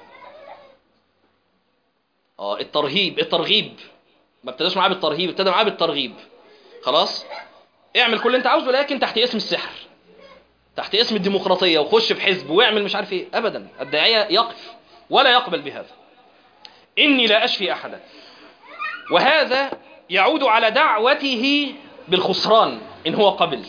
اه الترهيب الترغيب ما ابتداش معاه بالترهيب ابتدى معاه بالترغيب خلاص اعمل كل اللي انت عاوزه لكن تحت اسم السحر تحت اسم الديمقراطيه وخش في حزب واعمل مش عارف ايه ابدا الداعيه يقف ولا يقبل بهذا اني لا اشفي احدا وهذا يعود على دعوته بالخسران ان هو قبل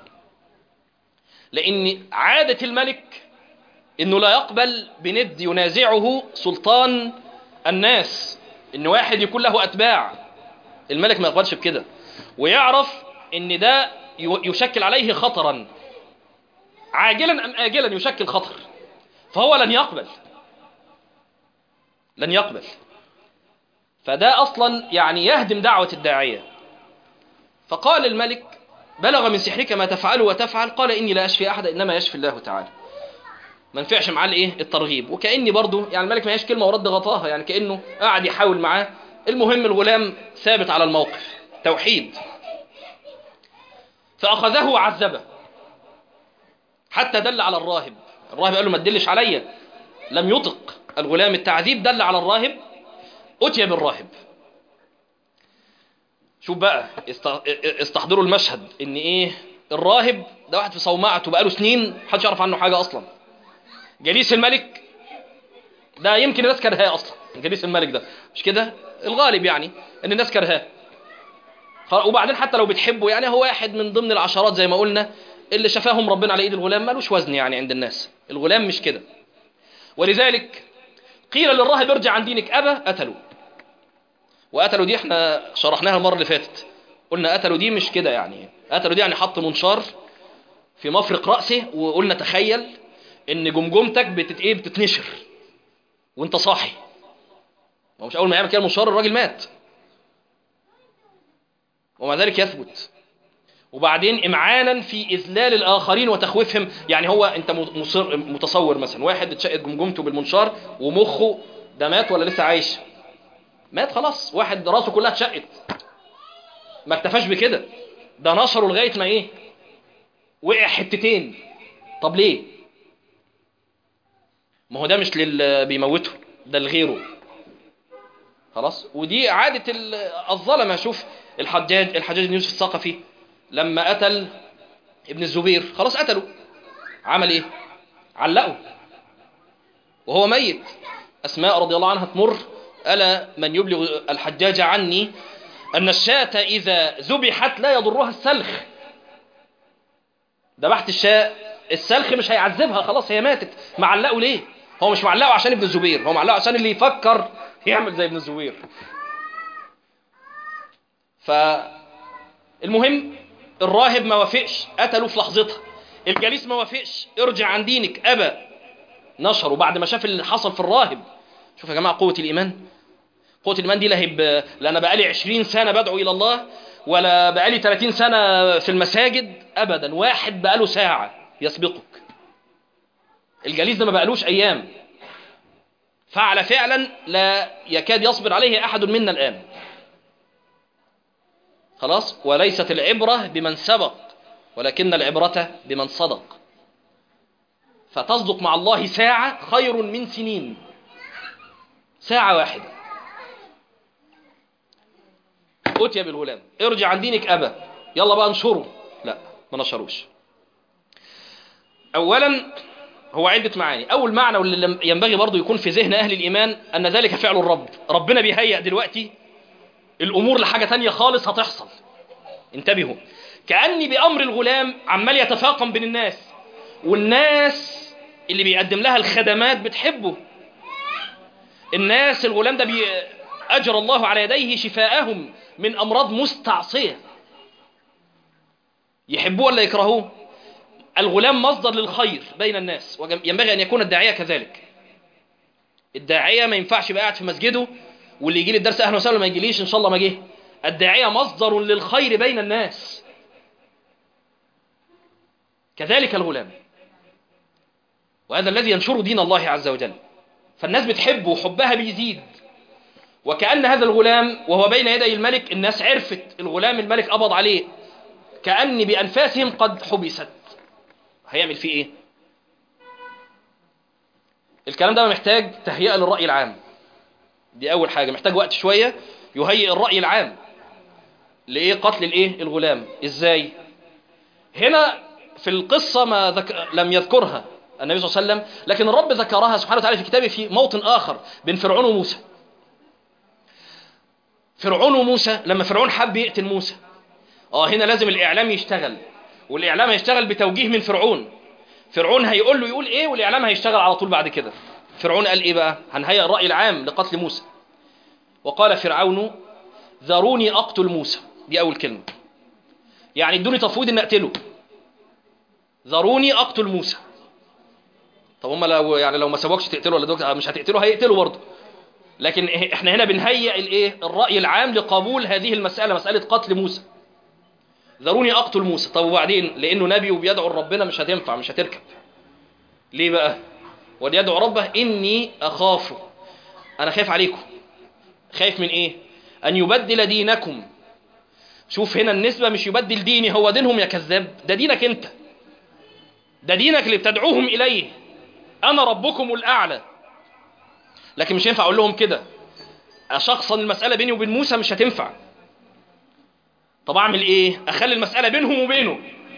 لان عاده الملك انه لا يقبل بند ينازعه سلطان الناس ان واحد يكون له اتباع الملك ما يقبلش بكده ويعرف ان ده يشكل عليه خطرا عاجلا ام اجلا يشكل خطر فهو لن يقبل لن يقبل فده اصلا يعني يهدم دعوه الداعيه فقال الملك بلغ من سحرك ما تفعل وتفعل قال اني لا اشفي احد انما يشفي الله تعالى ما نفعش معاه الايه الترغيب وكاني برضه يعني الملك ما هيش كلمه ورد غطاها يعني كانه قاعد يحاول معاه المهم الغلام ثابت على الموقف توحيد فاخذه وعذبه حتى دل على الراهب الراهب قال له ما تدلش عليا لم يطق الغلام التعذيب دل على الراهب اتي بالراهب شوف بقى استحضروا المشهد ان ايه الراهب ده واحد في صومعته بقاله سنين محدش يعرف عنه حاجه اصلا جليس الملك ده يمكن الناس كرهاه اصلا جليس الملك ده مش كده الغالب يعني ان الناس كرهاه وبعدين حتى لو بتحبه يعني هو واحد من ضمن العشرات زي ما قلنا اللي شفاهم ربنا على ايد الغلام مالوش وزن يعني عند الناس الغلام مش كده ولذلك قيل للراهب ارجع عن دينك ابى قتلوا وقتلوا دي احنا شرحناها المره اللي فاتت قلنا قتلوا دي مش كده يعني قتلوا دي يعني حط منشار في مفرق راسه وقلنا تخيل ان جمجمتك بتت ايه بتتنشر وانت صاحي ما مش اول ما يعمل كده المنشار الراجل مات ومع ذلك يثبت وبعدين امعانا في اذلال الاخرين وتخويفهم يعني هو انت مصر متصور مثلا واحد اتشقت جمجمته بالمنشار ومخه ده مات ولا لسه عايش مات خلاص واحد راسه كلها اتشقت ما اكتفاش بكده ده نشره لغايه ما ايه وقع حتتين طب ليه ما هو ده مش للي بيموته ده لغيره خلاص ودي عادة الظلمة شوف الحجاج الحجاج بن يوسف الثقفي لما قتل ابن الزبير خلاص قتله عمل ايه علقه وهو ميت أسماء رضي الله عنها تمر ألا من يبلغ الحجاج عني أن الشاة إذا ذبحت لا يضرها السلخ ذبحت الشاة السلخ مش هيعذبها خلاص هي ماتت معلقه ليه هو مش معلقه عشان ابن الزبير هو معلقه عشان اللي يفكر يعمل زي ابن الزبير فالمهم الراهب ما وافقش قتلوا في لحظتها الجليس ما وافقش ارجع عن دينك ابى نشره بعد ما شاف اللي حصل في الراهب شوف يا جماعه قوه الايمان قوه الايمان دي لا هي لا انا بقالي 20 سنه بدعو الى الله ولا بقالي 30 سنه في المساجد ابدا واحد بقاله ساعه يسبقك الجليس ده ما بقالوش ايام فعل فعلا لا يكاد يصبر عليه احد منا الان خلاص وليست العبره بمن سبق ولكن العبره بمن صدق فتصدق مع الله ساعه خير من سنين ساعه واحده اتي بالغلام ارجع عن دينك ابا يلا بقى انشره لا ما نشروش اولا هو عدة معاني أول معنى واللي ينبغي برضو يكون في ذهن أهل الإيمان أن ذلك فعل الرب ربنا بيهيئ دلوقتي الأمور لحاجة تانية خالص هتحصل انتبهوا كأني بأمر الغلام عمال يتفاقم بين الناس والناس اللي بيقدم لها الخدمات بتحبه الناس الغلام ده بي أجر الله على يديه شفاءهم من أمراض مستعصية يحبوه ولا يكرهوه الغلام مصدر للخير بين الناس وينبغي أن يكون الداعية كذلك الداعية ما ينفعش يبقى قاعد في مسجده واللي يجي لي الدرس أهلا وسهلا ما يجيليش إن شاء الله ما جه الداعية مصدر للخير بين الناس كذلك الغلام وهذا الذي ينشر دين الله عز وجل فالناس بتحبه وحبها بيزيد وكأن هذا الغلام وهو بين يدي الملك الناس عرفت الغلام الملك قبض عليه كأن بأنفاسهم قد حبست هيعمل فيه ايه الكلام ده محتاج تهيئة للرأي العام دي أول حاجة محتاج وقت شوية يهيئ الرأي العام لإيه قتل الإيه الغلام إزاي هنا في القصة ما ذك... لم يذكرها النبي صلى الله عليه وسلم لكن الرب ذكرها سبحانه وتعالى في كتابه في موطن آخر بين فرعون وموسى فرعون وموسى لما فرعون حب يقتل موسى اه هنا لازم الإعلام يشتغل والإعلام هيشتغل بتوجيه من فرعون فرعون هيقول له يقول ايه والإعلام هيشتغل على طول بعد كده فرعون قال ايه بقى هنهيئ الرأي العام لقتل موسى وقال فرعون ذروني أقتل موسى دي أول كلمة يعني ادوني تفويض ان اقتله ذروني اقتل موسى طب هم لو يعني لو ما سابوكش تقتله ولا دوك مش هتقتله هيقتله برضه لكن احنا هنا بنهيئ الايه الراي العام لقبول هذه المساله مساله قتل موسى ذروني اقتل موسى طب وبعدين لانه نبي وبيدعو ربنا مش هتنفع مش هتركب ليه بقى وليدعو ربه اني اخاف انا خايف عليكم خايف من ايه ان يبدل دينكم شوف هنا النسبة مش يبدل ديني هو دينهم يا كذاب ده دينك انت ده دينك اللي بتدعوهم إليه أنا ربكم الأعلى لكن مش ينفع أقول لهم كده أشخصا المسألة بيني وبين موسى مش هتنفع طب أعمل إيه أخلي المسألة بينهم وبينه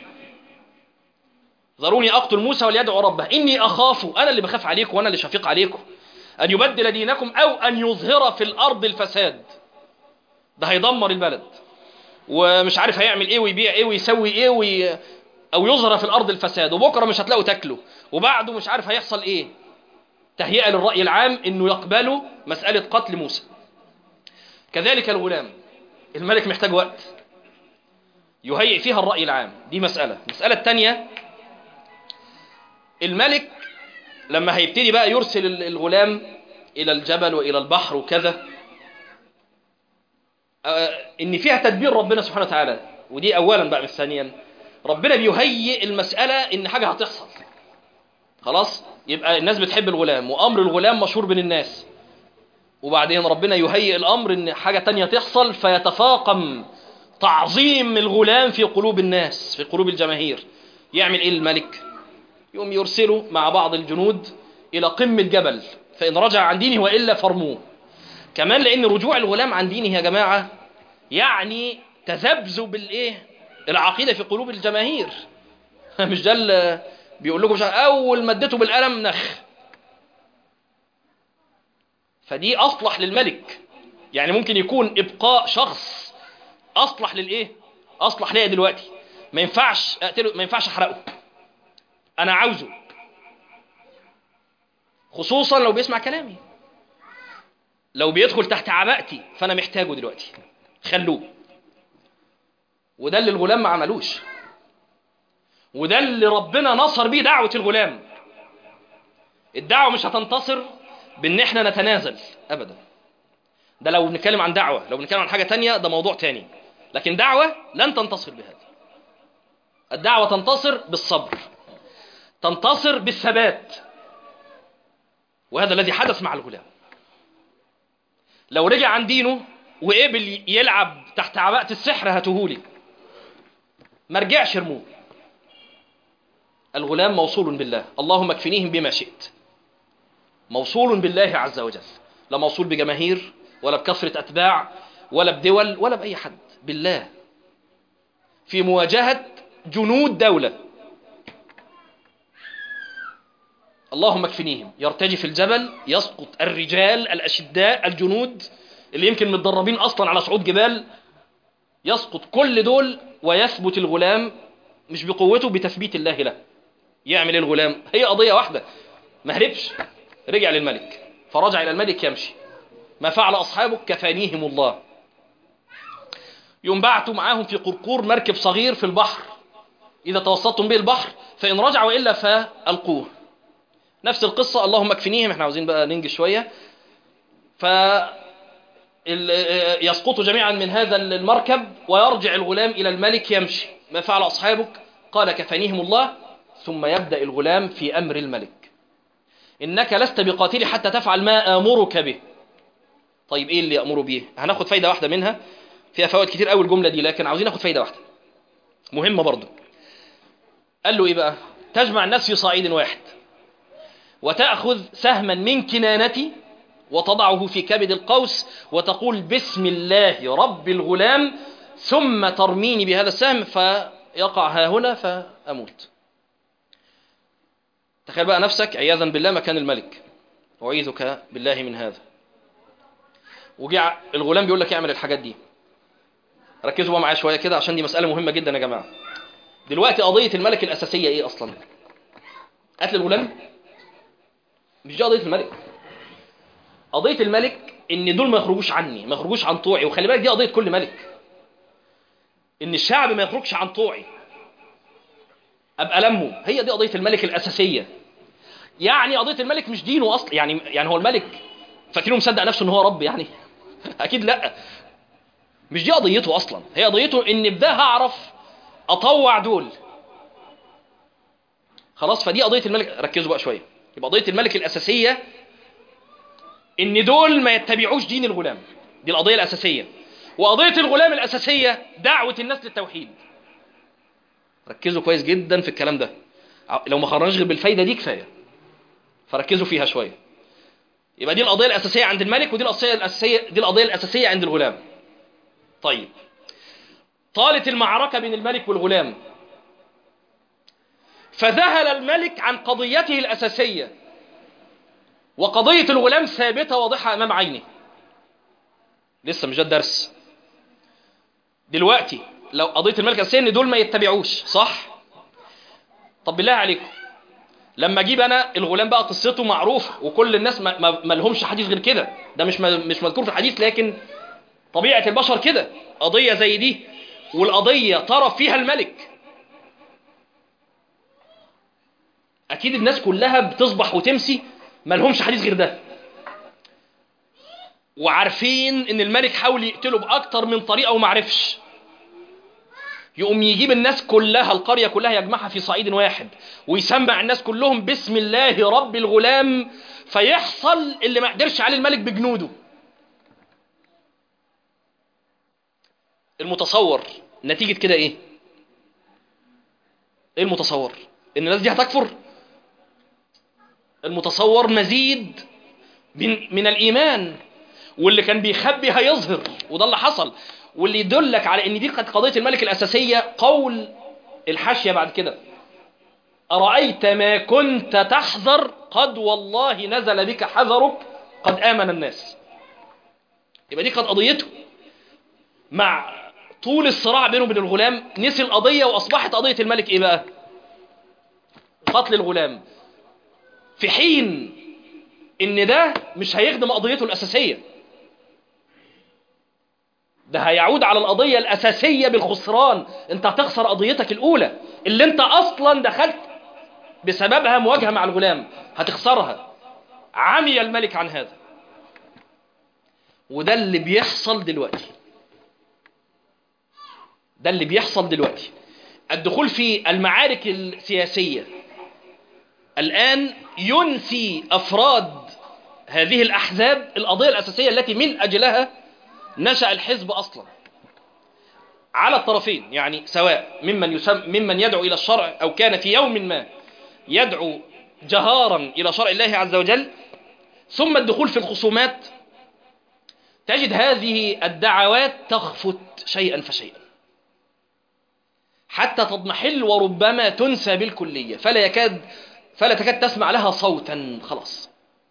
ذروني أقتل موسى وليدعو ربه إني أخاف أنا اللي بخاف عليكم وأنا اللي شفيق عليكم أن يبدل دينكم أو أن يظهر في الأرض الفساد ده هيدمر البلد ومش عارف هيعمل ايه ويبيع ايه ويسوي ايه وي... او يظهر في الارض الفساد وبكره مش هتلاقوا تاكلوا وبعده مش عارف هيحصل ايه تهيئه للراي العام انه يقبلوا مساله قتل موسى كذلك الغلام الملك محتاج وقت يهيئ فيها الراي العام دي مساله المساله الثانيه الملك لما هيبتدي بقى يرسل الغلام الى الجبل والى البحر وكذا ان فيها تدبير ربنا سبحانه وتعالى ودي اولا بقى مش ثانيا ربنا بيهيئ المسألة ان حاجة هتحصل خلاص يبقى الناس بتحب الغلام وامر الغلام مشهور بين الناس وبعدين ربنا يهيئ الامر ان حاجة تانية تحصل فيتفاقم تعظيم الغلام في قلوب الناس في قلوب الجماهير يعمل ايه الملك يقوم يرسله مع بعض الجنود الى قمة جبل فان رجع عن دينه والا فرموه كمان لان رجوع الغلام عن دينه يا جماعه يعني تذبذب الايه العقيده في قلوب الجماهير مش ده اللي بيقول لكم مش اول ما اديته بالقلم نخ فدي اصلح للملك يعني ممكن يكون ابقاء شخص اصلح للايه اصلح ليا دلوقتي ما ينفعش اقتله ما ينفعش احرقه انا عاوزه خصوصا لو بيسمع كلامي لو بيدخل تحت عباءتي فانا محتاجه دلوقتي خلوه وده اللي الغلام ما عملوش وده اللي ربنا نصر بيه دعوة الغلام الدعوة مش هتنتصر بان احنا نتنازل ابدا ده لو بنتكلم عن دعوة لو بنتكلم عن حاجة تانية ده موضوع تاني لكن دعوة لن تنتصر بهذا الدعوة تنتصر بالصبر تنتصر بالثبات وهذا الذي حدث مع الغلام لو رجع عن دينه وقبل يلعب تحت عباءة السحر هاتهولي ما رجعش ارموه الغلام موصول بالله اللهم اكفنيهم بما شئت موصول بالله عز وجل لا موصول بجماهير ولا بكثرة أتباع ولا بدول ولا بأي حد بالله في مواجهة جنود دولة اللهم اكفنيهم يرتجي في الجبل يسقط الرجال الأشداء الجنود اللي يمكن متدربين أصلا على صعود جبال يسقط كل دول ويثبت الغلام مش بقوته بتثبيت الله له يعمل ايه الغلام هي قضية واحدة ما هربش رجع للملك فرجع إلى الملك يمشي ما فعل أصحابه كفانيهم الله يوم بعتوا معاهم في قرقور مركب صغير في البحر إذا توسطتم به البحر فإن رجعوا إلا فألقوه نفس القصة اللهم اكفنيهم احنا عاوزين بقى ننجز شوية ف يسقطوا جميعا من هذا المركب ويرجع الغلام إلى الملك يمشي ما فعل أصحابك قال كفانيهم الله ثم يبدأ الغلام في أمر الملك إنك لست بقاتلي حتى تفعل ما آمرك به طيب ايه اللي يأمروا بيه هناخد فايدة واحدة منها فيها فوائد كتير قوي الجملة دي لكن عاوزين ناخد فايدة واحدة مهمة برضو قال له ايه بقى تجمع الناس في صعيد واحد وتأخذ سهما من كنانتي وتضعه في كبد القوس وتقول بسم الله رب الغلام ثم ترميني بهذا السهم فيقع ها هنا فأموت تخيل بقى نفسك عياذا بالله مكان الملك أعيذك بالله من هذا وجع الغلام بيقول لك اعمل الحاجات دي ركزوا بقى معايا شويه كده عشان دي مساله مهمه جدا يا جماعه دلوقتي قضيه الملك الاساسيه ايه اصلا قتل الغلام مش دي قضيه الملك قضيه الملك ان دول ما يخرجوش عني ما يخرجوش عن طوعي وخلي بالك دي قضيه كل ملك ان الشعب ما يخرجش عن طوعي ابقى لمه هي دي قضيه الملك الاساسيه يعني قضيه الملك مش دينه اصلا يعني يعني هو الملك فاكرينه مصدق نفسه ان هو رب يعني اكيد لا مش دي قضيته اصلا هي قضيته ان بده هعرف اطوع دول خلاص فدي قضيه الملك ركزوا بقى شويه يبقى قضيه الملك الاساسيه ان دول ما يتبعوش دين الغلام دي القضيه الاساسيه وقضيه الغلام الاساسيه دعوه الناس للتوحيد ركزوا كويس جدا في الكلام ده لو ما خرجناش غير بالفايده دي كفايه فركزوا فيها شويه يبقى دي القضيه الاساسيه عند الملك ودي القضيه الاساسيه دي القضيه الاساسيه عند الغلام طيب طالت المعركه بين الملك والغلام فذهل الملك عن قضيته الاساسيه وقضيه الغلام ثابته واضحه امام عينه لسه مش ده الدرس دلوقتي لو قضيه الملك الاساسيه ان دول ما يتبعوش صح طب بالله عليكم لما اجيب انا الغلام بقى قصته معروفه وكل الناس ما, ما, ما لهمش حديث غير كده ده مش مش مذكور في الحديث لكن طبيعه البشر كده قضيه زي دي والقضيه طرف فيها الملك اكيد الناس كلها بتصبح وتمسي ما لهمش حديث غير ده وعارفين ان الملك حاول يقتله باكتر من طريقه وما عرفش يقوم يجيب الناس كلها القرية كلها يجمعها في صعيد واحد ويسمع الناس كلهم بسم الله رب الغلام فيحصل اللي ما قدرش عليه الملك بجنوده المتصور نتيجة كده ايه ايه المتصور ان الناس دي هتكفر المتصور مزيد من, من الايمان واللي كان بيخبي هيظهر وده اللي حصل واللي يدلك على ان دي كانت قضيه الملك الاساسيه قول الحاشيه بعد كده ارايت ما كنت تحذر قد والله نزل بك حذرك قد امن الناس يبقى دي كانت قضيته مع طول الصراع بينه وبين الغلام نسي القضيه واصبحت قضيه الملك ايه بقى قتل الغلام في حين ان ده مش هيخدم قضيته الاساسيه ده هيعود على القضية الأساسية بالخسران انت هتخسر قضيتك الأولى اللي انت أصلا دخلت بسببها مواجهة مع الغلام هتخسرها عمي الملك عن هذا وده اللي بيحصل دلوقتي ده اللي بيحصل دلوقتي الدخول في المعارك السياسية الآن ينسي أفراد هذه الأحزاب القضية الأساسية التي من أجلها نشأ الحزب أصلا على الطرفين يعني سواء ممن, يسم ممن يدعو إلى الشرع أو كان في يوم ما يدعو جهارا إلى شرع الله عز وجل ثم الدخول في الخصومات تجد هذه الدعوات تخفت شيئا فشيئا حتى تضمحل وربما تنسى بالكلية فلا يكاد فلا تكاد تسمع لها صوتا خلاص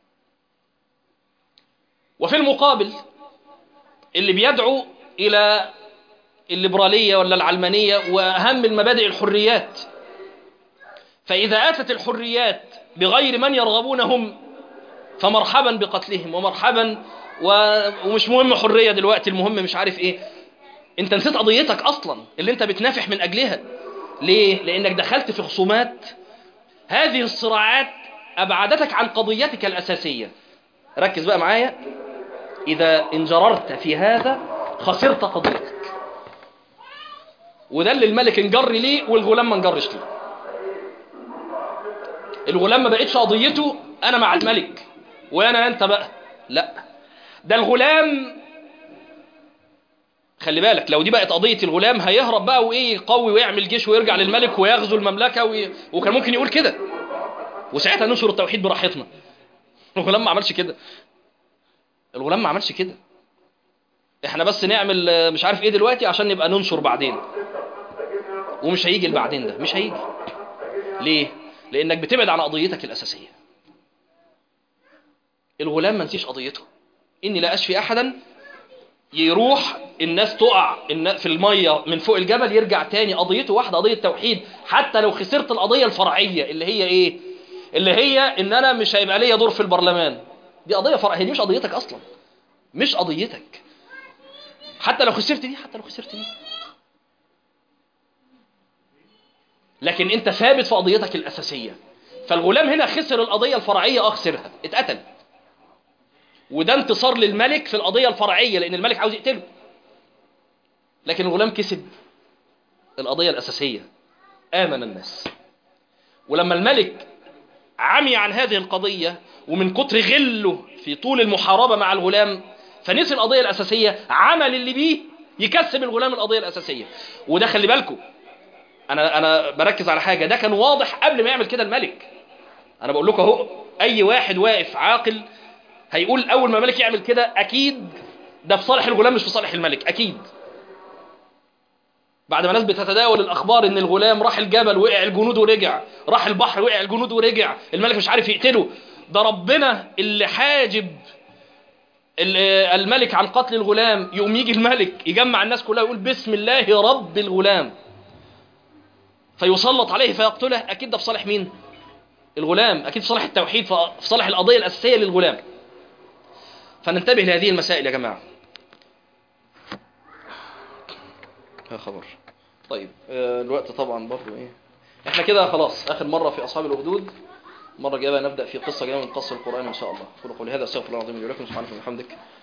وفي المقابل اللي بيدعو إلى الليبرالية ولا العلمانية وأهم المبادئ الحريات فإذا أتت الحريات بغير من يرغبونهم فمرحبا بقتلهم ومرحبا و... ومش مهم حرية دلوقتي المهم مش عارف إيه أنت نسيت قضيتك أصلا اللي أنت بتنافح من أجلها ليه؟ لأنك دخلت في خصومات هذه الصراعات أبعدتك عن قضيتك الأساسية ركز بقى معايا إذا انجررت في هذا خسرت قضيتك وده اللي الملك انجر ليه والغلام ما انجرش ليه الغلام ما بقتش قضيته أنا مع الملك وأنا أنت بقى لا ده الغلام خلي بالك لو دي بقت قضية الغلام هيهرب بقى وايه يقوي ويعمل جيش ويرجع للملك ويغزو المملكة وي... وكان ممكن يقول كده وساعتها ننشر التوحيد براحتنا الغلام ما عملش كده الغلام ما عملش كده احنا بس نعمل آه، مش عارف ايه دلوقتي عشان نبقى ننشر بعدين ومش هيجي البعدين ده مش هيجي ليه لانك بتبعد عن قضيتك الاساسيه الغلام ما نسيش قضيته اني لا اشفي احدا يروح الناس تقع النا- في الميه من فوق الجبل يرجع تاني قضيته واحده قضيه توحيد حتى لو خسرت القضيه الفرعيه اللي هي ايه اللي هي ان انا مش هيبقى ليا دور في البرلمان دي قضيه فرعيه دي مش قضيتك اصلا مش قضيتك حتى لو خسرت دي حتى لو خسرت دي لكن انت ثابت في قضيتك الاساسيه فالغلام هنا خسر القضيه الفرعيه اه خسرها اتقتل وده انتصار للملك في القضيه الفرعيه لان الملك عاوز يقتله لكن الغلام كسب القضيه الاساسيه امن الناس ولما الملك عمي عن هذه القضيه ومن كتر غله في طول المحاربه مع الغلام فنسي القضيه الاساسيه عمل اللي بيه يكسب الغلام القضيه الاساسيه وده خلي بالكم انا انا بركز على حاجه ده كان واضح قبل ما يعمل كده الملك انا بقول لكم اهو اي واحد واقف عاقل هيقول اول ما الملك يعمل كده اكيد ده في صالح الغلام مش في صالح الملك اكيد بعد ما ناس بتتداول الاخبار ان الغلام راح الجبل وقع الجنود ورجع راح البحر وقع الجنود ورجع الملك مش عارف يقتله ده ربنا اللي حاجب ال- الملك عن قتل الغلام يقوم يجي الملك يجمع الناس كلها يقول بسم الله رب الغلام فيسلط عليه فيقتله اكيد ده في صالح مين الغلام اكيد في صالح التوحيد في صالح القضيه الاساسيه للغلام فننتبه لهذه المسائل يا جماعه يا خبر طيب آه، الوقت طبعا برضو ايه احنا كده خلاص اخر مره في اصحاب الاخدود المره الجايه بقى نبدا في قصه جايه من قصه القران ان شاء الله قولوا قولي هذا استغفر الله العظيم لي ولكم سبحانك وبحمدك